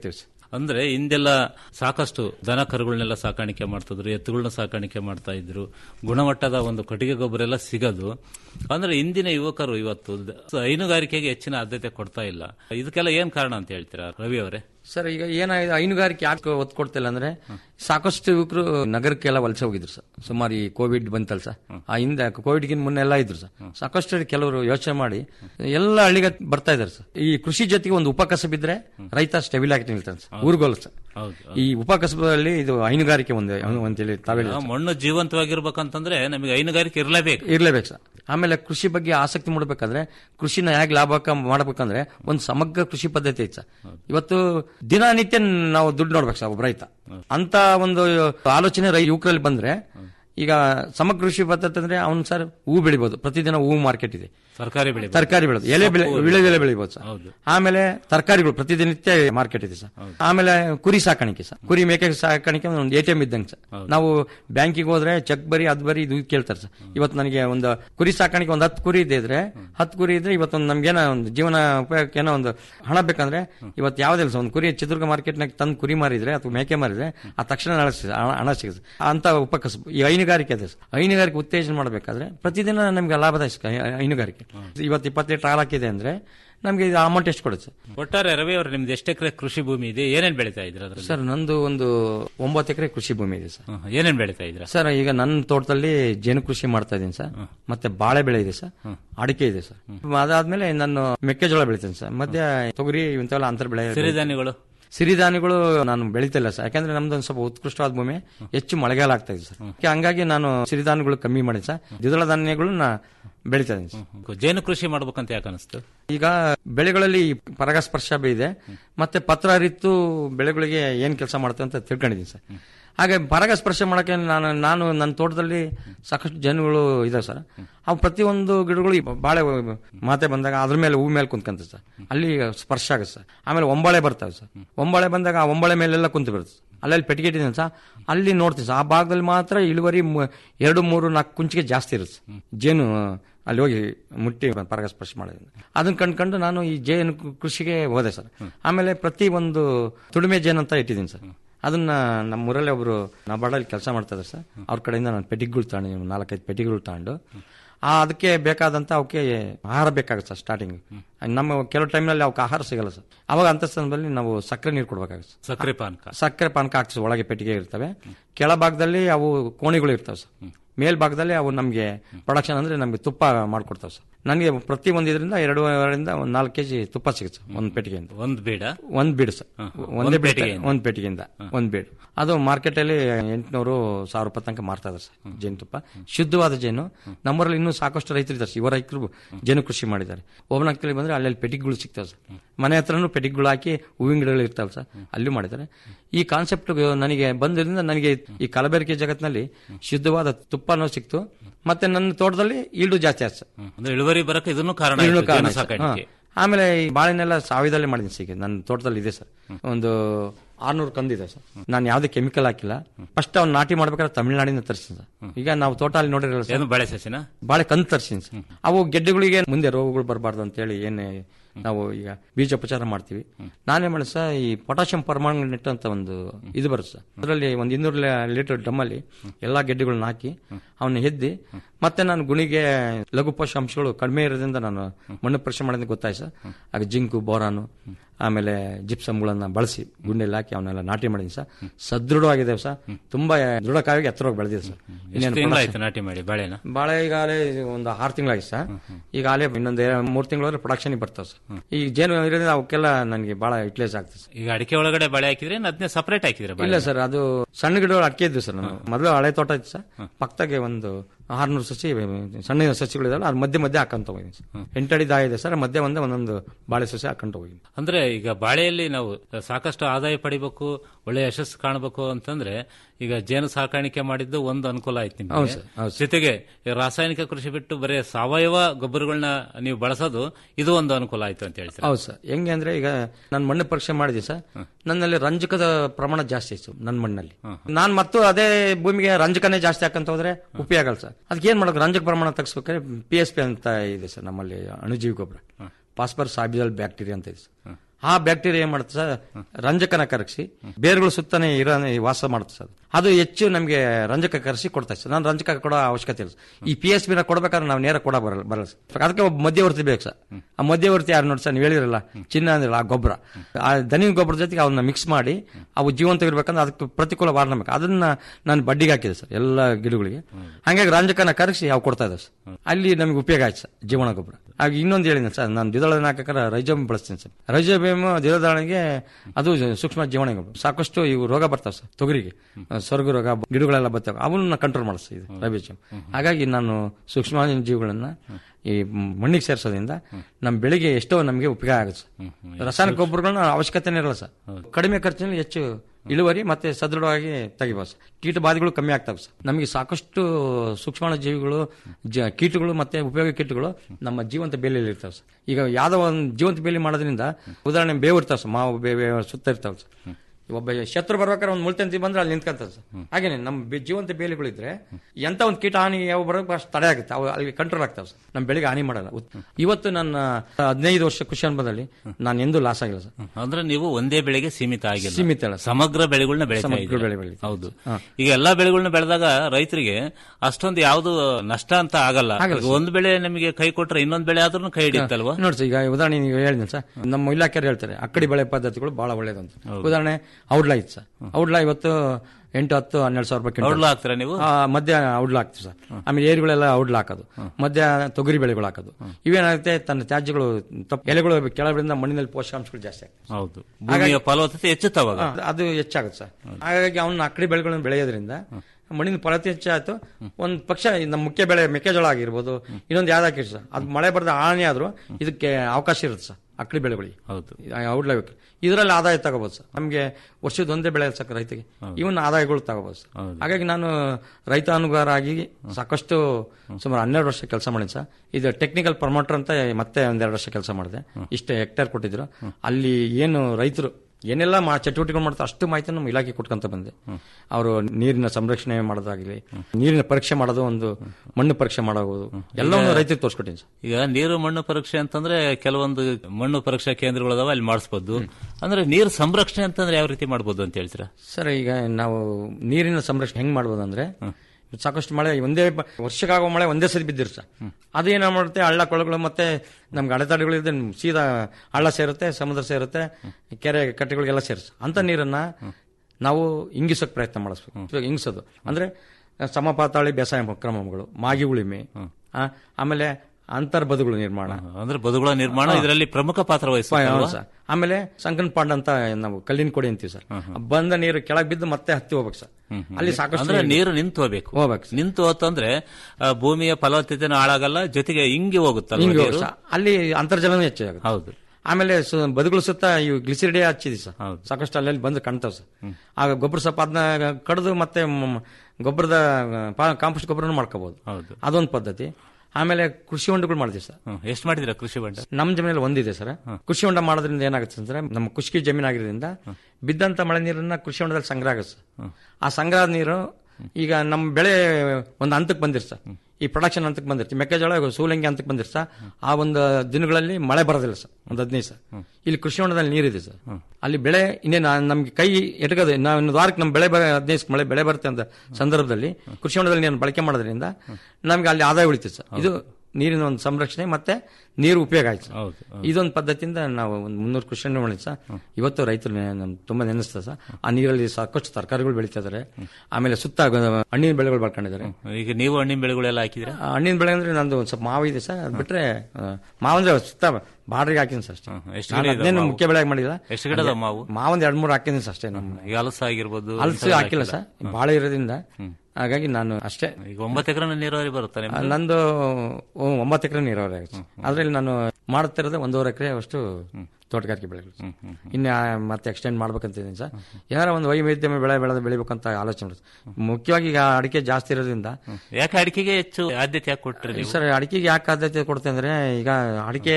ಅಂದ್ರೆ ಹಿಂದೆಲ್ಲ ಸಾಕಷ್ಟು ದನ ಕರುಗಳನ್ನೆಲ್ಲ ಸಾಕಾಣಿಕೆ ಮಾಡ್ತಿದ್ರು ಎತ್ತುಗಳನ್ನ ಸಾಕಾಣಿಕೆ ಮಾಡ್ತಾ ಇದ್ರು ಗುಣಮಟ್ಟದ ಒಂದು ಕೊಟ್ಟಿಗೆ ಗೊಬ್ಬರ ಎಲ್ಲ ಸಿಗೋದು ಅಂದ್ರೆ ಇಂದಿನ ಯುವಕರು ಇವತ್ತು ದ- ಹೈನುಗಾರಿಕೆಗೆ ಹೆಚ್ಚಿನ ಆದ್ಯತೆ ಕೊಡ್ತಾ ಇಲ್ಲ ಇದಕ್ಕೆಲ್ಲ ಏನ್ ಕಾರಣ ಅಂತ ಹೇಳ್ತೀರಾ ರವಿ ಅವರೇ ಸರ್ ಈಗ ಏನಾಗಿದೆ ಹೈನುಗಾರಿಕೆ ಯಾಕೆ ಒತ್ತು ಕೊಡ್ತಿಲ್ಲ ಅಂದ್ರೆ ಸಾಕಷ್ಟು ಯುವಕರು ನಗರಕ್ಕೆಲ್ಲ ವಲಸೆ ಹೋಗಿದ್ರು ಸರ್ ಸುಮಾರು ಈ ಕೋವಿಡ್ ಬಂತಲ್ಲ ಸರ್ ಆ ಹಿಂದೆ ಕೋವಿಡ್ಗಿಂತ ಮುನ್ನೆ ಎಲ್ಲ ಇದ್ರು ಸರ್ ಸಾಕಷ್ಟು ಕೆಲವರು ಯೋಚನೆ ಮಾಡಿ ಎಲ್ಲ ಹಳ್ಳಿಗೆ ಬರ್ತಾ ಇದಾರೆ ಸರ್ ಈ ಕೃಷಿ ಜೊತೆಗೆ ಒಂದು ಉಪಕಸಬಿದ್ರೆ ರೈತ ಸ್ಟೆಬಿಲ್ ಆಗಿ ನಿಲ್ತಾನೆ ಸರ್ ಊರ್ಗೋಲ್ ಸರ್ ಹೌದು ಈ ಉಪಕಸಬಲ್ಲಿ ಇದು ಹೈನುಗಾರಿಕೆ ಒಂದು ಅಂತೇಳಿ ತಾವೇ ಆ ಮಣ್ಣು ಜೀವಂತವಾಗಿರ್ಬೇಕಂತಂದ್ರೆ ನಮಗೆ ಹೈನುಗಾರಿಕೆ ಇರಲೇಬೇಕು ಇರ್ಲೇಬೇಕು ಸರ್ ಆಮೇಲೆ ಕೃಷಿ ಬಗ್ಗೆ ಆಸಕ್ತಿ ಮೂಡಬೇಕಾದ್ರೆ ಕೃಷಿನ ಹೇಗೆ ಲಾಭಕ ಮಾಡಬೇಕಂದ್ರೆ ಒಂದು ಸಮಗ್ರ ಕೃಷಿ ಪದ್ಧತಿ ಐತೆ ಸರ್ ಇವತ್ತು ದಿನನಿತ್ಯ ನಾವು ದುಡ್ಡು ನೋಡ್ಬೇಕು ಸರ್ ಒಬ್ಬ ರೈತ ಅಂತ ಒಂದು ಆಲೋಚನೆ ರೈ ಯುವಕರಲ್ಲಿ ಬಂದ್ರೆ ಈಗ ಸಮಗ್ರ ಕೃಷಿ ಪದ್ಧತಿ ಅಂದ್ರೆ ಅವ್ನು ಸರ್ ಹೂ ಬೆಳಿಬಹುದು ಪ್ರತಿದಿನ ಹೂ ಮಾರ್ಕೆಟ್ ಇದೆ ತರಕಾರಿ ಬೆಳೆ ತರಕಾರಿ ಬೆಳೆದು ಎಲೆ ಬೆಳೆ ಸೊಪ್ಪು ವಿಳೆ ಎಲೆ ಬೆಳಿಬಹುದು ಸರ್ ಹೌದು. ಆಮೇಲೆ ತರಕಾರಿಗಳು ಪ್ರತಿದಿನಿತ್ಯ ಮಾರ್ಕೆಟ್ ಇದೆ ಸರ್ ಆಮೇಲೆ ಕುರಿ ಸಾಕಾಣಿಕೆ ಸರ್ ಕುರಿ ಮೇಕೆ ಸಾಕಾಣಿಕೆ ಒಂದು ಎ ಟಿ ಎಂ ಇದ್ದಂಗೆ ಸರ್ ನಾವು ಬ್ಯಾಂಕಿಗೆ ಹೋದ್ರೆ ಚೆಕ್ ಬರಿ ಅದ್ ಬರಿ ಇದು ಕೇಳ್ತಾರೆ ಸರ್ ಇವತ್ತು ನನಗೆ ಒಂದು ಕುರಿ ಸಾಕಾಣಿಕೆ ಒಂದು ಹತ್ತು ಕುರಿ ಇದೆ ಇದ್ರೆ ಹತ್ತು ಕುರಿ ಇದ್ರೆ ಇವತ್ತೊಂದು ನಮ್ಗೇನೋ ಒಂದು ಜೀವನ ಉಪಯೋಗಕ್ಕೆ ಏನೋ ಒಂದು ಹಣ ಬೇಕಂದ್ರೆ ಇವತ್ತು ಯಾವುದಿಲ್ಲ ಸರ್ ಒಂದು ಕುರಿ ಚಿತ್ರದುರ್ಗ ಮಾರ್ಕೆಟ್ನಾಗ ತಂದು ಕುರಿ ಮಾರಿದ್ರೆ ಅಥವಾ ಮೇಕೆ ಮಾರಿದ್ರೆ ಆ ತಕ್ಷಣ ಹಣ ಸಿಗ- ಹಣ- ಹಣ ಸಿಗುತ್ತೆ ಅಂತ ಉಪಕಸಬು ಈ ಹೈನುಗಾರಿಕೆ ಇದೆ ಸರ್ ಹೈನುಗಾರಿಕೆ ಉತ್ತೇಜನ ಮಾಡಬೇಕಾದ್ರೆ ಪ್ರತಿದಿನ ನಮ್ಗೆ ಲಾಭದಾಯಕ ಹೈನುಗಾರಿಕೆ ಇವತ್ತು ಇಪ್ಪತ್ತು ಲೀಟರ್ ಹಾಲು ಹಾಕಿದೆ ಅಂದ್ರೆ ನಮ್ಗೆ ಇದು ಅಮೌಂಟ್ ಎಷ್ಟು ಕೊಡುತ್ತೆ ಸರ್ ಒಟ್ಟಾರೆ ರವಿ ಅವರು ನಿಮ್ದು ಎಷ್ಟು ಎಕರೆ ಕೃಷಿ ಭೂಮಿ ಇದೆ ಏನೇನ್ ಬೆಳೀತಾ ಇದ್ರ ಅದ್ರಲ್ಲಿ ಸರ್ ನಂದು ಒಂದು ಒಂಬತ್ತು ಎಕರೆ ಕೃಷಿ ಭೂಮಿ ಇದೆ ಸರ್ ಹ್ಮ್. ಏನೇನ್ ಬೆಳೀತಾ ಇದ್ರ ಸರ್ ಈಗ ನನ್ನ ತೋಟದಲ್ಲಿ ಜೇನು ಕೃಷಿ ಮಾಡ್ತಾ ಇದ್ದೀನಿ ಸರ್ ಮತ್ತೆ ಬಾಳೆ ಬೆಳೆ ಇದೆ ಸರ್ ಅಡಿಕೆ ಇದೆ ಸರ್ ಅದಾದ್ಮೇಲೆ ನಾನು ಮೆಕ್ಕೆಜೋಳ ಬೆಳಿತೀನಿ ಸರ್ ಮಧ್ಯ ತೊಗರಿ ಇಂಥವೆಲ್ಲ ಅಂತರ ಬೆಳೆ ಸಿರಿಧಾನ್ಯಗಳು ಸಿರಿಧಾನ್ಯಗಳು ನಾನು ಬೆಳಿತಿಲ್ಲ ಸರ್ ಯಾಕಂದ್ರೆ ನಮ್ದು ಒಂದು ಸ್ವಲ್ಪ ಉತ್ಕೃಷ್ಟವಾದ ಭೂಮಿ ಹೆಚ್ಚು ಮಳೆಗಾಲ ಆಗ್ತಾ ಇದೆ ಸರ್ ಹಂಗಾಗಿ ನಾನು ಸಿರಿಧಾನ್ಯಗಳು ಕಮ್ಮಿ ಮಾಡಿದೆ ಸರ್ ದ್ವಿದಳ ಧಾನ್ಯಗಳನ್ನ ಬೆಳಿತಾ ಇದ್ದೀನಿ ಸರ್ ಜೇನು ಕೃಷಿ ಮಾಡ್ಬೇಕಂತ ಯಾಕೆ ಅನಿಸ್ತು ಈಗ ಬೆಳೆಗಳಲ್ಲಿ ಪರಾಗಸ್ಪರ್ಶ ಇದೆ ಮತ್ತೆ ಪತ್ರ ಹರಿತ್ತು ಬೆಳೆಗಳಿಗೆ ಏನ್ ಕೆಲಸ ಮಾಡ್ತೇವೆ ಅಂತ ತಿಳ್ಕೊಂಡಿದ್ದೀನಿ ಸರ್ ಹಾಗೆ ಪರಾಗಸ್ಪರ್ಶ ಮಾಡಕ್ಕೆ ನಾನು ನಾನು ನನ್ನ ತೋಟದಲ್ಲಿ ಸಾಕಷ್ಟು ಜನಗಳು ಇದಾವೆ ಸರ್ ಅವು ಪ್ರತಿಯೊಂದು ಗಿಡಗಳು ಈ ಬಾಳೆ ಮಾತೆ ಬಂದಾಗ ಅದ್ರ ಮೇಲೆ ಹೂ ಮೇಲೆ ಕುಂತ್ಕಂತ ಸರ್ ಅಲ್ಲಿ ಸ್ಪರ್ಶ ಆಗುತ್ತೆ ಸರ್ ಆಮೇಲೆ ಒಂಬಾಳೆ ಬರ್ತವೆ ಸರ್ ಒಂಬಾಳೆ ಬಂದಾಗ ಆ ಒಂಬಾಳೆ ಮೇಲೆಲ್ಲ ಕುಂತು ಬರುತ್ತೆ ಸರ್. ಅಲ್ಲಲ್ಲಿ ಪೆಟ್ಟಿಗೆ ಇಟ್ಟಿದ್ದೀನಿ ಸರ್ ಅಲ್ಲಿ ನೋಡ್ತೀನಿ ಸರ್ ಆ ಭಾಗದಲ್ಲಿ ಮಾತ್ರ ಇಳುವರಿ ಮು- ಎರಡು ಮೂರು ನಾಲ್ಕು ಕುಂಚಿಗೆ ಜಾಸ್ತಿ ಇರುತ್ತೆ ಸರ್. ಜೇನು ಅಲ್ಲಿ ಹೋಗಿ ಮುಟ್ಟಿ ಪರಾಗಸ್ಪರ್ಶ ಮಾಡಿದ್ದೀನಿ ಅದನ್ನ ಕಂಡ್ಕೊಂಡು ನಾನು ಈ ಜೇನು ಕೃ- ಕೃಷಿಗೆ ಹೋದೆ ಸರ್ ಆಮೇಲೆ ಪ್ರತಿ ಒಂದು ತುಡಿಮೆ ಜೇನು ಅಂತ ಇಟ್ಟಿದ್ದೀನಿ ಸರ್ ಅದನ್ನ ನಮ್ಮ ಊರಲ್ಲಿ ಒಬ್ರು ನಬಾರ್ಡಲ್ಲಿ ಕೆಲಸ ಮಾಡ್ತಾ ಇದ್ದಾರೆ ಸರ್ ಅವ್ರ ಕಡೆಯಿಂದ ನಾನು ಪೆಟ್ಟಿಗೆಗಳು ತಗೊಂಡು ನಾಲ್ಕೈದು ಪೆಟ್ಟಿಗೆಗಳು ತಗೊಂಡು ಆ ಅದಕ್ಕೆ ಬೇಕಾದಂತ ಅವಕ್ಕೆ ಆಹಾರ ಬೇಕಾಗುತ್ತೆ ಸರ್ ಸ್ಟಾರ್ಟಿಂಗ್ ನಮ್ಮ ಕೆಲವು ಟೈಮ್ನಲ್ಲಿ ಅವಕ್ಕೆ ಆಹಾರ ಸಿಗಲ್ಲ ಸರ್ ಅವಾಗ ಅಂತ ಸಂದರ್ಭದಲ್ಲಿ ನಾವು ಸಕ್ಕರೆ ನೀರು ಕೊಡ್ಬೇಕಾಗುತ್ತೆ ಸರ್. ಸಕ್ಕರೆ ಪಾನಕ ಸಕ್ಕರೆ ಪಾನಕ ಹಾಕ್ಸಿ ಒಳಗೆ ಪೆಟ್ಟಿಗೆ ಇರ್ತವೆ ಕೆಳಭಾಗದಲ್ಲಿ ಅವು ಕೋಣಿಗಳು ಇರ್ತವೆ ಸರ್ ಮೇಲ್ಭಾಗದಲ್ಲಿ ಅವು ನಮಗೆ ಪ್ರೊಡಕ್ಷನ್ ಅಂದ್ರೆ ನಮಗೆ ತುಪ್ಪ ಮಾಡ್ಕೊಡ್ತಾವೆ ಸರ್ ನನಗೆ ಪ್ರತಿ ಒಂದು ಇದರಿಂದ ಎರಡೂವರೆಯಿಂದ ಒಂದು ನಾಲ್ಕು ಕೆಜಿ ತುಪ್ಪ ಸಿಗುತ್ತೆ ಸರ್ ಒಂದು ಪೆಟ್ಟಿಗೆಯಿಂದ ಒಂದ್ ಬೇಡ ಒಂದ್ ಬೀಡು ಸರ್ ಒಂದ್ ಒಂದೇ ಪೆಟ್ಟಿಗೆ ಪೆಟ್ಟಿಗೆಯಿಂದ. ಒಂದ್ ಪೆಟ್ಟಿಗೆಯಿಂದ ಒಂದ್ ಬೀಡು ಅದು ಮಾರ್ಕೆಟ್ ಅಲ್ಲಿ ಎಂಟುನೂರು ಸಾವಿರ ರೂಪಾಯಿ ತನಕ ಮಾರ್ತಾ ಇದ್ದಾರೆ ಸರ್ ಜೇನುತುಪ್ಪ ಶುದ್ಧವಾದ ಜೇನು ನಮ್ಮೂರಲ್ಲಿ ಇನ್ನೂ ಸಾಕಷ್ಟು ರೈತರು ಇದ್ದಾರೆ ಸರ್. ಯುವ ರೈತರು ಜೇನು ಕೃಷಿ ಮಾಡಿದ್ದಾರೆ ಓಬನಾಗ್ತಲ್ಲಿ ಬಂದ್ರೆ ಅಲ್ಲೆಲ್ಲಿ ಪೆಟ್ಟಿಗೆಗಳು ಸಿಗ್ತಾವೆ ಸರ್ ಮನೆ ಹತ್ರನೂ ಪೆಟ್ಟಿಗೆಗಳು ಹಾಕಿ ಹೂವಿನ ಗಿಡಗಳು ಇರ್ತಾವೆ ಸರ್ ಅಲ್ಲೂ ಮಾಡಿದ್ದಾರೆ ಈ ಕಾನ್ಸೆಪ್ಟ್ ನನಗೆ ಬಂದ್ರಿಂದ ನನಗೆ ಈ ಕಲಬೆರಕೆ ಜಗತ್ತಿನಲ್ಲಿ ಶುದ್ಧವಾದ ತುಪ್ಪನೂ ಸಿಕ್ತು ಮತ್ತೆ ನನ್ನ ತೋಟದಲ್ಲಿ ಈಲ್ಡು ಜಾಸ್ತಿ ಆಯ್ತು ಸರ್ ಅಂದ್ರೆ ಇಳುವರಿ ಬರಕ್ಕೆ ಇದನ್ನು ಕಾರಣ ಇನ್ನು ಆಯ್ತು, ಕಾರಣ ಜೇನು ಸರ್. ಸಾಕಾಣಿಕೆ ಹಾ. ಆಮೇಲೆ ಈ ಬಾಳೆನೆಲ್ಲ ಸಾವಿದಲ್ಲೇ ಮಾಡಿದ್ದೀನಿ ಸರ್ ಈಗ ನನ್ನ ತೋಟದಲ್ಲಿ ಇದೆ ಸರ್ ಒಂದು ಆರ್ನೂರು ಕಂದಿದೆ ಸರ್ ನಾನು ಯಾವುದೇ ಕೆಮಿಕಲ್ ಹಾಕಿಲ್ಲ ಫಸ್ಟ್ ಅವ್ನು ನಾಟಿ ಮಾಡ್ಬೇಕಾದ್ರೆ ತಮಿಳ್ನಾಡಿಂದ ತರಿಸ್ತೀನಿ ಸರ್ ಈಗ ನಾವು ತೋಟ ಅಲ್ಲಿ ನೋಡಿರಲ್ಲ ಏನು ಸರ್ ಬಾಳೆ ಸಸಿನ ಬಾಳೆ ಕಂದು ತರಿಸ್ತೀನಿ ಸರ್ ಅವು ಗೆಡ್ಡೆಗಳಿಗೆ ಮುಂದೆ ರೋಗಗಳು ಬರಬಾರ್ದು ಅಂತೇಳಿ ಏನೇ ನಾವು ಈಗ ಬೀಜ ಉಪಚಾರ ಮಾಡ್ತೀವಿ ನಾನೇ ಮಾಡಿ ಸರ್ ಈ ಪೊಟ್ಯಾಷಿಯಂ ಪರ್ಮಾಂಗನೇಟ್ ಅಂತ ಒಂದು ಇದು ಬರುತ್ತೆ ಸರ್ ಅದರಲ್ಲಿ ಒಂದು ಇನ್ನೂರು ಲೀಟರ್ ಡ್ರಮ್ಮಲ್ಲಿ ಎಲ್ಲಾ ಗೆಡ್ಡೆಗಳನ್ನ ಹಾಕಿ ಅವನ್ನ ಎದ್ದಿ ಮತ್ತೆ ನಾನು ಗುಣಿಗೆ ಲಘು ಪೋಷಕಾಂಶಗಳು ಕಡಿಮೆ ಇರೋದ್ರಿಂದ ನಾನು ಮಣ್ಣು ಪರೀಕ್ಷೆ ಮಾಡೋದಕ್ಕೆ ಗೊತ್ತಾಯ್ತು ಸರ್ ಆಗ ಜಿಂಕು ಬೋರಾನು ಆಮೇಲೆ ಜಿಪ್ಸಮ್ಗಳನ್ನ ಬಳಸಿ ಗುಂಡೆಲ್ಲಿ ಹಾಕಿ ಅವನ್ನೆಲ್ಲ ನಾಟಿ ಮಾಡಿದ್ದೀನಿ ಸರ್ ಸದೃಢವಾಗಿದೆ ಸರ್ ತುಂಬಾ ದೃಢಕಾಯಾಗಿ ಎತ್ತರವಾಗಿ ಬೆಳೆದಿದೆ ಸರ್ ಎಷ್ಟು ತಿಂಗಳಾಯ್ತು ನಾಟಿ ಮಾಡಿ ಬಾಳೆನ ಬಾಳೆ ಈಗಾಗಲೇ ಒಂದು ಆರು ತಿಂಗಳಾಗಿದೆ ಸರ್ ಈಗಾಗಲೇ ಇನ್ನೊಂದು ಮೂರು ತಿಂಗಳವರೆ ಪ್ರೊಡಕ್ಷನ್ ಬರ್ತಾವೆ ಸರ್ ಈ ಜೇನು ಇರೋದ್ರಿಂದ ಅವಕ್ಕೆಲ್ಲ ನನಗೆ ಬಹಳ ಯುಟಿಲೈಸ್ ಆಗ್ತದೆ ಸರ್ ಈಗ ಅಡಿಕೆ ಒಳಗಡೆ ಬಾಳೆ ಹಾಕಿದ್ರೆ ಅದನ್ನೇ ಸಪರೇಟ್ ಹಾಕಿದ್ರೆ ಇಲ್ಲ ಸರ್ ಅದು ಸಣ್ಣ ಗಿಡಗಳು ಅಡಿಕೆ ಇದ್ವು ಸರ್ ನಾನು ಮೊದಲು ಹಳೆ ತೋಟ ಇತ್ತು ಸರ್ ಪಕ್ಕದಾಗೆ ಒಂದು ಆರ್ನೂರು ಸಸಿ ಸಣ್ಣ ಸಸಿಗಳಿದಾವೆ ಅದ್ರ ಮಧ್ಯೆ ಮಧ್ಯೆ ಹಾಕೊಂತ ಹೋಗಿದ್ದೀನಿ ಸರ್ ಎಂಟಡಿ ದಾಯ ಇದೆ ಸರ್ ಮಧ್ಯೆ ಒಂದೇ ಒಂದೊಂದು ಬಾಳೆ ಸಸಿ ಹಾಕೊಂತ ಹೋಗಿದ್ದೀನಿ ಅಂದ್ರೆ ಈಗ ಬಾಳೆಯಲ್ಲಿ ನಾವು ಸಾಕಷ್ಟು ಆದಾಯ ಪಡಿಬೇಕು ಒಳ್ಳೆ ಯಶಸ್ಸು ಕಾಣಬೇಕು ಅಂತಂದ್ರೆ ಈಗ ಜೇನು ಸಾಕಾಣಿಕೆ ಮಾಡಿದ್ದು ಒಂದು ಅನುಕೂಲ ಆಯ್ತು ಹೌದು ನಿಮ್ಗೆ ಸರ್, ಹೌದು ಸರ್. ಜೊತೆಗೆ ಈ ರಾಸಾಯನಿಕ ಕೃಷಿ ಬಿಟ್ಟು ಬರೀ ಸಾವಯವ ಗೊಬ್ಬರಗಳನ್ನ ನೀವು ಬಳಸೋದು ಇದು ಒಂದು ಅನುಕೂಲ ಆಯ್ತು ಅಂತ ಹೇಳ್ತೀರಾ ಹೌದು ಸರ್ ಹೆಂಗೆ ಅಂದ್ರೆ ಈಗ ನಾನು ಮಣ್ಣು ಪರೀಕ್ಷೆ ಮಾಡಿದೆ ಸರ್ ನನ್ನಲ್ಲಿ ರಂಜಕದ ಪ್ರಮಾಣ ಜಾಸ್ತಿ ಇತ್ತು ನನ್ನ ಮಣ್ಣಲ್ಲಿ ನಾನು ಮತ್ತು ಅದೇ ಭೂಮಿಗೆ ರಂಜಕನೇ ಜಾಸ್ತಿ ಹಾಕಂತ ಹೋದ್ರೆ ಉಪಯೋಗ ಆಗಲ್ಲ ಸರ್ ಅದಕ್ಕೆ ಏನ್ ಮಾಡೋದು ರಂಜಕ ಪ್ರಮಾಣ ತಗ್ಸ್ಬೇಕಾದ್ರೆ ಪಿ ಎಸ್ ಪಿ ಅಂತ ಇದೆ ಸರ್ ನಮ್ಮಲ್ಲಿ ಅಣುಜೀವಿ ಗೊಬ್ಬರ ಪಾಸ್ಪರ್ ಸಾಬಿಯಲ್ ಬ್ಯಾಕ್ಟೀರಿಯಾ ಅಂತ ಇದೆ ಸರ್ ಆ ಬ್ಯಾಕ್ಟೀರಿಯಾ ಏನ್ ಮಾಡುತ್ತೆ ಸರ್ ರಂಜಕನ ಕರಗಿಸಿ ಬೇರುಗಳು ಸುತ್ತನೇ ಇರೋ ವಾಸ ಮಾಡುತ್ತೆ ಸರ್ ಅದು ಹೆಚ್ಚು ನಮಗೆ ರಂಜಕ ಕರೆಸಿ ಕೊಡ್ತಾ ಸರ್ ನಾನು ರಂಜಕ ಕೊಡೋ ಅವಶ್ಯಕತೆ ಇಲ್ಲ ಸರ್. ಈ ಪಿ ಎಸ್ ಬಿನ ಕೊಡ್ಬೇಕಾದ್ರೆ ನಾವು ನೇರ ಕೊಡ ಬರಲ್ಲ ಬರಲ್ಲ ಸರ್ ಅದಕ್ಕೆ ಒಬ್ಬ ಮಧ್ಯವರ್ತಿ ಬೇಕು ಸರ್ ಆ ಮಧ್ಯವರ್ತಿ ಯಾರು ನೋಡಿ ಸರ್ ನೀವು ಹೇಳಿರಲ್ಲ ಚಿನ್ನ ಅಂದ್ರಲ್ಲ ಆ ಗೊಬ್ಬರ ಆ ದನಿ ಗೊಬ್ಬರ ಜೊತೆಗೆ ಅವನ್ನ ಮಿಕ್ಸ್ ಮಾಡಿ ಅವು ಜೀವಂತ ಇರ್ಬೇಕಂದ್ರೆ ಅದಕ್ಕೆ ಪ್ರತಿಕೂಲ ವಾರಣಬೇಕು ಅದನ್ನ ನಾನು ಬಡ್ಡಿಗೆ ಹಾಕಿದೆ ಸರ್ ಎಲ್ಲ ಗಿಡಗಳಿಗೆ ಹಾಗಾಗಿ ರಂಜಕನ ಕರಗಿಸಿ ಅವು ಕೊಡ್ತಾ ಇದ್ದಾವೆ ಸರ್ ಅಲ್ಲಿ ನಮಗೆ ಉಪಯೋಗ ಆಯ್ತು ಸರ್ ಜೀವನ ಗೊಬ್ಬರ ಹಾಗೆ ಇನ್ನೊಂದು ಹೇಳಿದ್ದೀನಿ ಸರ್ ನಾನು ದ್ವಿದಳ ಹಾಕಕ್ಕಾರ ರೈಜೋಮ್ ಬಳಸ್ತೀನಿ ಸರ್ ರೈಜೋಬೇಮ್ ದ್ವಿದಳನಿಗೆ ಅದು ಸೂಕ್ಷ್ಮ ಜೀವನ ಗೊಬ್ಬರ ಸಾಕಷ್ಟು ಇವು ರೋಗ ಬರ್ತಾವೆ ಸರ್ ತೊಗರಿಗೆ ಸ್ವರ್ಗ ರೋಗ ಗಿಡಗಳೆಲ್ಲ ಬರ್ತವೆ ಅವನ್ನ ಕಂಟ್ರೋಲ್ ಮಾಡಿಸ್ತಾ ಇದು ರೈಜೋಮ್ ಹಾಗಾಗಿ ನಾನು ಸೂಕ್ಷ್ಮ ಜೀವಿಗಳನ್ನ ಈ ಮಣ್ಣಿಗೆ ಸೇರಿಸೋದ್ರಿಂದ ನಮ್ಮ ಬೆಳೆಗೆ ಎಷ್ಟೋ ನಮಗೆ ಉಪಯೋಗ ಆಗುತ್ತೆ ಸರ್ ರಾಸಾಯನಿಕ ಗೊಬ್ಬರಗಳನ್ನ ಅವಶ್ಯಕತೆನೇ ಇರಲ್ಲ ಸರ್ ಕಡಿಮೆ ಖರ್ಚಿನಲ್ಲಿ ಹೆಚ್ಚು ಇಳುವರಿ ಮತ್ತೆ ಸದೃಢವಾಗಿ ತೆಗಿಬೋದು ಸರ್ ಕೀಟ ಬಾಧೆಗಳು ಕಮ್ಮಿ ಆಗ್ತವೆ ಸರ್ ನಮಗೆ ಸಾಕಷ್ಟು ಸೂಕ್ಷ್ಮಾಣು ಜೀವಿಗಳು ಜ- ಕೀಟಗಳು ಮತ್ತೆ ಉಪಯೋಗ ಕೀಟಗಳು ನಮ್ಮ ಜೀವಂತ ಬೇಲಿಯಲ್ಲಿ ಇರ್ತಾವೆ ಸರ್ ಈಗ ಯಾವ್ದೋ ಒಂದು ಜೀವಂತ ಬೇಲಿ ಮಾಡೋದ್ರಿಂದ ಉದಾಹರಣೆ ಬೇವು ಇರ್ತಾವೆ ಸರ್ ಮಾವು ಬೇವೆ ಸುತ್ತ ಇರ್ತಾವೆ ಸರ್ ಒಬ್ಬ ಶತ್ರು ಬರ್ಬೇಕಾದ್ರೆ ಒಂದು ಮುಳ್ತಂತಿ ಬಂದ್ರೆ ಅಲ್ಲಿ ನಿಂತ್ಕೊಂತದೆ ಸರ್ ಹಾಗೇನೆ ನಮ್ಮ ಬೆ- ಜೀವಂತ ಬೇಲಿಗಳಿದ್ರೆ ಎಂತ ಒಂದು ಕೀಟ ಹಾನಿ ಯಾವ ಬರೋಕೆ ಅಷ್ಟು ತಡೆ ಆಗುತ್ತೆ ಅವು ಅಲ್ಲಿ ಕಂಟ್ರೋಲ್ ಆಗ್ತಾವೆ ಸರ್ ನಮ್ಮ ಬೆಳೆಗೆ ಹಾನಿ ಮಾಡಲ್ಲ ಉತ್- ಇವತ್ತು ನನ್ನ ಹದಿನೈದು ವರ್ಷ ಕೃಷಿ ಅನುಭವದಲ್ಲಿ ನಾನು ಎಂದೂ ಲಾಸ್ ಆಗಿಲ್ಲ ಸರ್ ಅಂದ್ರೆ ನೀವು ಒಂದೇ ಬೆಳೆಗೆ ಸೀಮಿತ ಆಗಿಲ್ಲ ಸೀಮಿತ ಅಲ್ಲ. ಸಮಗ್ರ ಬೆಳೆಗಳನ್ನ ಬೆಳೀತಾ ಸಮಗ್ರ ಇದ್ದೀರಾ. ಬೆಳೆ ಬೆಳೀತಾ ಹೌದು ಹಾ. ಈಗ ಎಲ್ಲಾ ಬೆಳೆಗಳನ್ನ ಬೆಳೆದಾಗ ರೈತರಿಗೆ ಅಷ್ಟೊಂದು ಯಾವ್ದು ನಷ್ಟ ಅಂತ ಆಗಲ್ಲ ಆಗಲ್ಲ ಈಗ ಒಂದ್ ಬೆಳೆ ನಿಮಗೆ ಕೈ ಕೊಟ್ರೆ ಇನ್ನೊಂದ್ ಬೆಳೆ ಆದ್ರೂ ಕೈ ಹಿಡಿಯುತ್ತಲ್ವಾ ನೋಡಿ ಸರ್ ಈಗ ಉದಾಹರಣೆ ನೀವು ಹೇಳಿದ್ನ ಸರ್ ನಮ್ಮ ಇಲಾಖೆಯವ್ರು ಹೇಳ್ತಾರೆ ಅಕ್ಕಡಿ ಬೆಳೆ ಪದ್ಧತಿಗಳು ಬಹಳ ಒಳ್ಳೇದಂತ ಉದಾಹರಣೆ ಔಡ್ಲಾ ಇತ್ತು ಸರ್ ಔಡ್ಲಾ ಇವತ್ತು ಎಂಟು ಹತ್ತು ಹನ್ನೆರಡು ಸಾವಿರ ರೂಪಾಯಿ ಕ್ವಿಂಟಲ್. ಔಡ್ಲಾ ಹಾಕ್ತೀರಾ ನೀವು? ಆ, ಮಧ್ಯ ಔಡ್ಲಾ ಹಾಕ್ತೀವಿ ಸರ್ ಆಮೇಲೆ ಏರುಗಳೆಲ್ಲ ಔಡ್ಲಾ ಹಾಕೋದು ಮಧ್ಯ ತೊಗರಿ ಬೆಳೆಗಳು ಹಾಕೋದು ಇವೇನಾಗುತ್ತೆ ತನ್ನ ತ್ಯಾಜ್ಯಗಳು ತಪ್ಪು ಎಲೆಗಳು ಕೆಳಗಡೆಯಿಂದ ಮಣ್ಣಿನಲ್ಲಿ ಪೋಷಕಾಂಶಗಳು ಜಾಸ್ತಿ ಆಗ್ತವೆ ಹೌದು ಭೂಮಿಯ ಫಲವತ್ತತೆ ಹೆಚ್ಚುತ್ತವಾಗ ಹಾ, ಅದು ಹೆಚ್ಚಾಗುತ್ತೆ ಸರ್ ಹಾಗಾಗಿ ಅವನ್ನ ಅಕ್ಕಡಿ ಬೆಳೆಗಳನ್ನು ಬೆಳೆಯೋದ್ರಿಂದ ಮಣ್ಣಿನ ಫಲವತ್ತತೆ ಹೆಚ್ಚಾಯ್ತು ಒಂದು ಪಕ್ಷ ನಮ್ಮ ಮುಖ್ಯ ಬೆಳೆ ಮೆಕ್ಕೆಜೋಳ ಆಗಿರ್ಬೋದು ಇನ್ನೊಂದು ಯಾವ್ದು ಹಾಕಿರ್ ಸರ್ ಅದು ಮಳೆ ಬರದ ಹಾನಿ ಆದ್ರೂ ಇದಕ್ಕೆ ಅವಕಾಶ ಇರುತ್ತೆ ಸರ್ ಅಕ್ಕಡಿ ಬೆಳೆಗಳಿಗೆ ಹೌದು ಔಡ್ಲೇಬೇಕು ಇದರಲ್ಲಿ ಆದಾಯ ತಗೋಬಹುದು ಸರ್ ನಮಗೆ ವರ್ಷದ ಒಂದೇ ಬೆಳೆ ಸರ್ ರೈತಗೆ ಇವನ್ನ ಆದಾಯಗಳು ತಗೋಬಹುದು ಸರ್ ಹಾಗಾಗಿ ನಾನು ರೈತ ಅನುಗಾರ ಆಗಿ ಸಾಕಷ್ಟು ಸುಮಾರು ಹನ್ನೆರಡು ವರ್ಷ ಕೆಲಸ ಮಾಡಿದೆ ಸರ್ ಇದು ಟೆಕ್ನಿಕಲ್ ಪ್ರಮೋಟರ್ ಅಂತ ಮತ್ತೆ ಒಂದೆರಡು ವರ್ಷ ಕೆಲಸ ಮಾಡಿದೆ ಇಷ್ಟೇ ಹೆಕ್ಟೇರ್ ಕೊಟ್ಟಿದ್ರು ಅಲ್ಲಿ ಏನು ರೈತರು ಏನೆಲ್ಲ ಮಾ ಚಟುವಟಿಕೆಗಳು ಮಾಡ್ತಾರೆ ಅಷ್ಟು ಮಾಹಿತಿ ನಮ್ಮ ಇಲಾಖೆ ಕೊಟ್ಕೊಂತ ಬಂದೆ ಅವರು ನೀರಿನ ಸಂರಕ್ಷಣೆ ಮಾಡೋದಾಗಲಿ ನೀರಿನ ಪರೀಕ್ಷೆ ಮಾಡೋದು ಒಂದು ಮಣ್ಣು ಪರೀಕ್ಷೆ ಮಾಡೋದು ಎಲ್ಲವನ್ನು ರೈತರಿಗೆ ತೋರಿಸ್ಕೊಟ್ಟಿನಿ ಸರ್ ಈಗ ನೀರು ಮಣ್ಣು ಪರೀಕ್ಷೆ ಅಂತಂದ್ರೆ ಕೆಲವೊಂದು ಮಣ್ಣು ಪರೀಕ್ಷಾ ಕೇಂದ್ರಗಳು ಅದಾವ ಅಲ್ಲಿ ಮಾಡಿಸ್ಬೋದು ಅಂದ್ರೆ ನೀರು ಸಂರಕ್ಷಣೆ ಅಂತಂದ್ರೆ ಯಾವ ರೀತಿ ಮಾಡ್ಬೋದು ಅಂತ ಹೇಳ್ತೀರಾ ಸರ್ ಈಗ ನಾವು ನೀರಿನ ಸಂರಕ್ಷಣೆ ಹೆಂಗ್ ಮಾಡ್ಬೋದು ಅಂದ್ರೆ ಸಾಕಷ್ಟು ಮಳೆ ಒಂದೇ ಬ- ವರ್ಷಕ್ಕಾಗೋ ಮಳೆ ಒಂದೇ ಸರಿ ಬಿದ್ದಿರು ಸರ್ ಅದೇನ ಮಾಡುತ್ತೆ ಹಳ್ಳ ಕೊಳಗಳು ಮತ್ತೆ ನಮ್ಗೆ ಅಡೆತಡೆಗಳಿದೆ ಸೀದಾ ಹಳ್ಳ ಸೇರುತ್ತೆ ಸಮುದ್ರ ಸೇರುತ್ತೆ ಕೆರೆ ಕಟ್ಟೆಗಳಿಗೆಲ್ಲ ಸೇರಿಸ ಅಂತ ನೀರನ್ನ ನಾವು ಇಂಗಿಸೋಕೆ ಪ್ರಯತ್ನ ಮಾಡಿಸ್ಬೇಕು ಇಂಗಿಸೋದು ಅಂದ್ರೆ ಸಮಪಾತಾಳಿ ಬೇಸಾಯ ಕ್ರಮಗಳು ಮಾಗಿ ಉಳಿಮೆ ಆ, ಆಮೇಲೆ ಅಂತರ್ಬದುಗಳು ನಿರ್ಮಾಣ ಅಂದ್ರೆ ಬದುಗಳ ನಿರ್ಮಾಣ ಇದರಲ್ಲಿ ಪ್ರಮುಖ ಪಾತ್ರ ಹೌದು ವಹಿಸುತ್ತೆ ಸರ್. ಆಮೇಲೆ ಸಂಕನ್ ಪಾಂಡ್ ಅಂತ ನಾವು ಕಲ್ಲಿನ ಕೊಡಿ ಅಂತೀವಿ ಸರ್ ಬಂದ ನೀರು ಕೆಳಗ್ ಬಿದ್ದು ಮತ್ತೆ ಹತ್ತಿ ಹೋಗ್ಬೇಕು ಸರ್ ಅಲ್ಲಿ ಸಾಕಷ್ಟು ಅಂದ್ರೆ ನೀರು ನಿಂತು ಹೋಗ್ಬೇಕು ಹೋಗ್ಬೇಕು ನಿಂತು ಹೋತಂದ್ರೆ ಆ, ಭೂಮಿಯ ಫಲವತ್ತತೆನೂ ಹಾಳಾಗಲ್ಲ ಜೊತೆಗೆ ಹಿಂಗಿ ಹೋಗುತ್ತಲ್ಲ ಹಿಂಗೆ ನೀರು? ಸರ್. ಅಲ್ಲಿ ಅಂತರ್ಜಲನೂ ಹೆಚ್ಚಾಗುತ್ತೆ ಹೌದು ಆಮೇಲೆ ಸು- ಬದುಗಳು ಸುತ್ತ ಇವು ಗ್ಲಿಸಿರಿಡೇ ಹಚ್ಚಿದಿ ಸರ್ ಸಾಕಷ್ಟು ಅಲ್ಲೆಲ್ಲಿ ಬಂದು ಕಾಣ್ತಾವ್ ಸರ್ ಆಗ ಗೊಬ್ಬರ ಸ್ವಲ್ಪ ಅದನ್ನ ಕಡ್ದು ಮತ್ತೆ ಮ್- ಗೊಬ್ಬರದ ಕಾಂಪೋಸ್ಟ್ ಗೊಬ್ಬರನು ಮಾಡ್ಕೋಬಹುದು ಹೌದು ಅದೊಂದು ಪದ್ಧತಿ ಆಮೇಲೆ ಕೃಷಿ ಹೊಂಡಗಳು ಮಾಡಿದ್ವಿ ಸರ್ ಎಷ್ಟು ಮಾಡಿದಿರಾ ಕೃಷಿ ಬಂಡ ನಮ್ಮ ಜಮೀನಲ್ಲಿ ಒಂದಿದೆ ಸರ್ ಕೃಷಿ ಹೊಂಡ ಮಾಡೋದ್ರಿಂದ ಏನಾಗುತ್ತೆ ಅಂದ್ರೆ ನಮ್ಮ ಖುಷ್ಕಿ ಜಮೀನು ಆಗಿರೋದ್ರಿಂದ ಬಿದ್ದಂತ ಮಳೆ ನೀರನ್ನ ಕೃಷಿ ಹೊಂಡದಲ್ಲಿ ಸಂಗ್ರಹ ಆಗುತ್ತೆ ಸರ್ ಆ ಸಂಗ್ರಹ ನೀರು ಈಗ ನಮ್ಮ ಬೆಳೆ ಒಂದು ಹಂತಕ್ಕೆ ಬಂದಿರ್ ಸರ್ ಈ ಪ್ರೊಡಕ್ಷನ್ ಹಂತಕ್ಕೆ ಬಂದಿರ್ತೀವಿ ಮೆಕ್ಕೆಜೋಳ ಸೂಲಂಗಿ ಹಂತಕ್ಕೆ ಬಂದಿರ್ ಸರ್ ಆ ಒಂದು ದಿನಗಳಲ್ಲಿ ಮಳೆ ಬರೋದಿಲ್ಲ ಸರ್ ಒಂದು ಹದಿನೈದು ಸರ್ ಇಲ್ಲಿ ಕೃಷಿ ಹೊಂಡದಲ್ಲಿ ನೀರಿದೆ ಸರ್ ಅಲ್ಲಿ ಬೆಳೆ ಇನ್ನೇನು ನಮ್ಗೆ ಕೈ ಎಟಕದೆ ನಾವು ಒಂದು ವಾರಕ್ಕೆ ನಮ್ಮ ಬೆಳೆ ಬರ ಹದಿನೈದು ಮಳೆ ಬೆಳೆ ಬರುತ್ತೆ ಅಂತ ಸಂದರ್ಭದಲ್ಲಿ ಕೃಷಿ ಹೊಂಡದಲ್ಲಿ ನೀರನ್ನು ಬಳಕೆ ಮಾಡೋದ್ರಿಂದ ನಮ್ಗೆ ಅಲ್ಲಿ ಆದಾಯ ಉಳಿತದೆ ಸರ್ ಇದು ನೀರಿನ ಒಂದು ಸಂರಕ್ಷಣೆ ಮತ್ತೆ ನೀರು ಉಪಯೋಗ ಆಯ್ತು ಸರ್. ಇದೊಂದು ಪದ್ಧತಿಯಿಂದ ನಾವು ಒಂದು ಮುನ್ನೂರು ಕೃಷಿ ಹೊಂಡ ಮಾಡಿದ್ವಿ ಸರ್ ಇವತ್ತು ರೈತರು ನೆ- ನಮ್ಗೆ ತುಂಬಾ ನೆನೆಸ್ತದೆ ಸರ್ ಆ ನೀರಲ್ಲಿ ಸಾಕಷ್ಟು ತರಕಾರಿಗಳು ಬೆಳೀತಾ ಇದಾರೆ ಆಮೇಲೆ ಸುತ್ತ ಗ- ಹಣ್ಣಿನ ಬೆಳೆಗಳು ಬೆಳ್ಕೊಂಡಿದ್ದಾರೆ ಈಗ ನೀವು ಹಣ್ಣಿನ ಬೆಳೆಗಳೆಲ್ಲ ಹಾಕಿದ್ರೆ ಆ ಹಣ್ಣಿನ ಬೆಳೆ ಅಂದ್ರೆ ನಂದು ಒಂದು ಸ್ವಲ್ಪ ಮಾವು ಇದೆ ಸರ್ ಅದ್ ಬಿಟ್ರೆ ಆ, ಮಾವು ಅಂದ್ರೆ ಸುತ್ತ ಬಾರ್ಡ್ರಿಗೆ ಹಾಕಿನಿ ಸರ್ ಅಷ್ಟೇ ಎಷ್ಟು ನಾನು ಗಿಡ ಇದಾವೆ ಅದ್ನೇನು ಮಾವು? ಮುಖ್ಯ ಬೆಳೆ ಮಾಡಿಲ್ಲ ಎಷ್ಟು ಗಿಡ ಇದಾವೆ ಮಾವು? ಮಾವೊಂದು ಎರಡ್ ಮೂರು ಹಾಕಿದ್ದೀನಿ ಸರ್ ಅಷ್ಟೇ ನಮ್ಮ ಈಗ ಹಲಸು ಆಗಿರ್ಬೋದು ಹಲಸು ಇಂಥವೆಲ್ಲ ಹಾಕಿಲ್ಲ ಸರ್ ಬಾಳೆ ಇರೋದ್ರಿಂದ ಹಾಗಾಗಿ ನಾನು ಅಷ್ಟೇ ಈಗ ಒಂಬತ್ತು ಎಕರೆ ನೀರಾವರಿ ಬರುತ್ತೆ ಆ, ನಂದು ಓ, ಒಂಬತ್ತು ಎಕರೆ ನೀರಾವರಿ ಆಗುತ್ತೆ ಅದ್ರಲ್ಲಿ ನಾನು ಮಾಡುತ್ತಿರೋದೇ ಒಂದೂವರೆ ಎಕರೆ ಅಷ್ಟು ತೋಟಗಾರಿಕೆ ಬೆಳೆಗಳು ಸರ್. ಇನ್ನು ಆ, ಮತ್ತೆ ಎಕ್ಸ್ಟೆಂಡ್ ಮಾಡ್ಬೇಕಂತಿದ್ದೀನಿ ಸರ್ ಏನಾರ ಒಂದು ವೈವಿಧ್ಯಮಯ ಬೆಳೆ ಬೆಳೆದ ಬೆಳಿಬೇಕಂತ ಆಲೋಚನೆ ಮಾಡುತ್ತೆ ಮುಖ್ಯವಾಗಿ ಈಗ ಅಡಿಕೆ ಜಾಸ್ತಿ ಇರೋದ್ರಿಂದ ಯಾಕೆ ಅಡಿಕೆಗೆ ಹೆಚ್ಚು ಆದ್ಯತೆ ಯಾಕೆ ಕೊಟ್ರಿ ನೀವು ಸರ್ ಅಡಿಕೆಗೆ ಯಾಕೆ ಆದ್ಯತೆ ಕೊಡ್ತೇನೆ ಅಂದ್ರೆ ಈಗ ಅಡಿಕೆ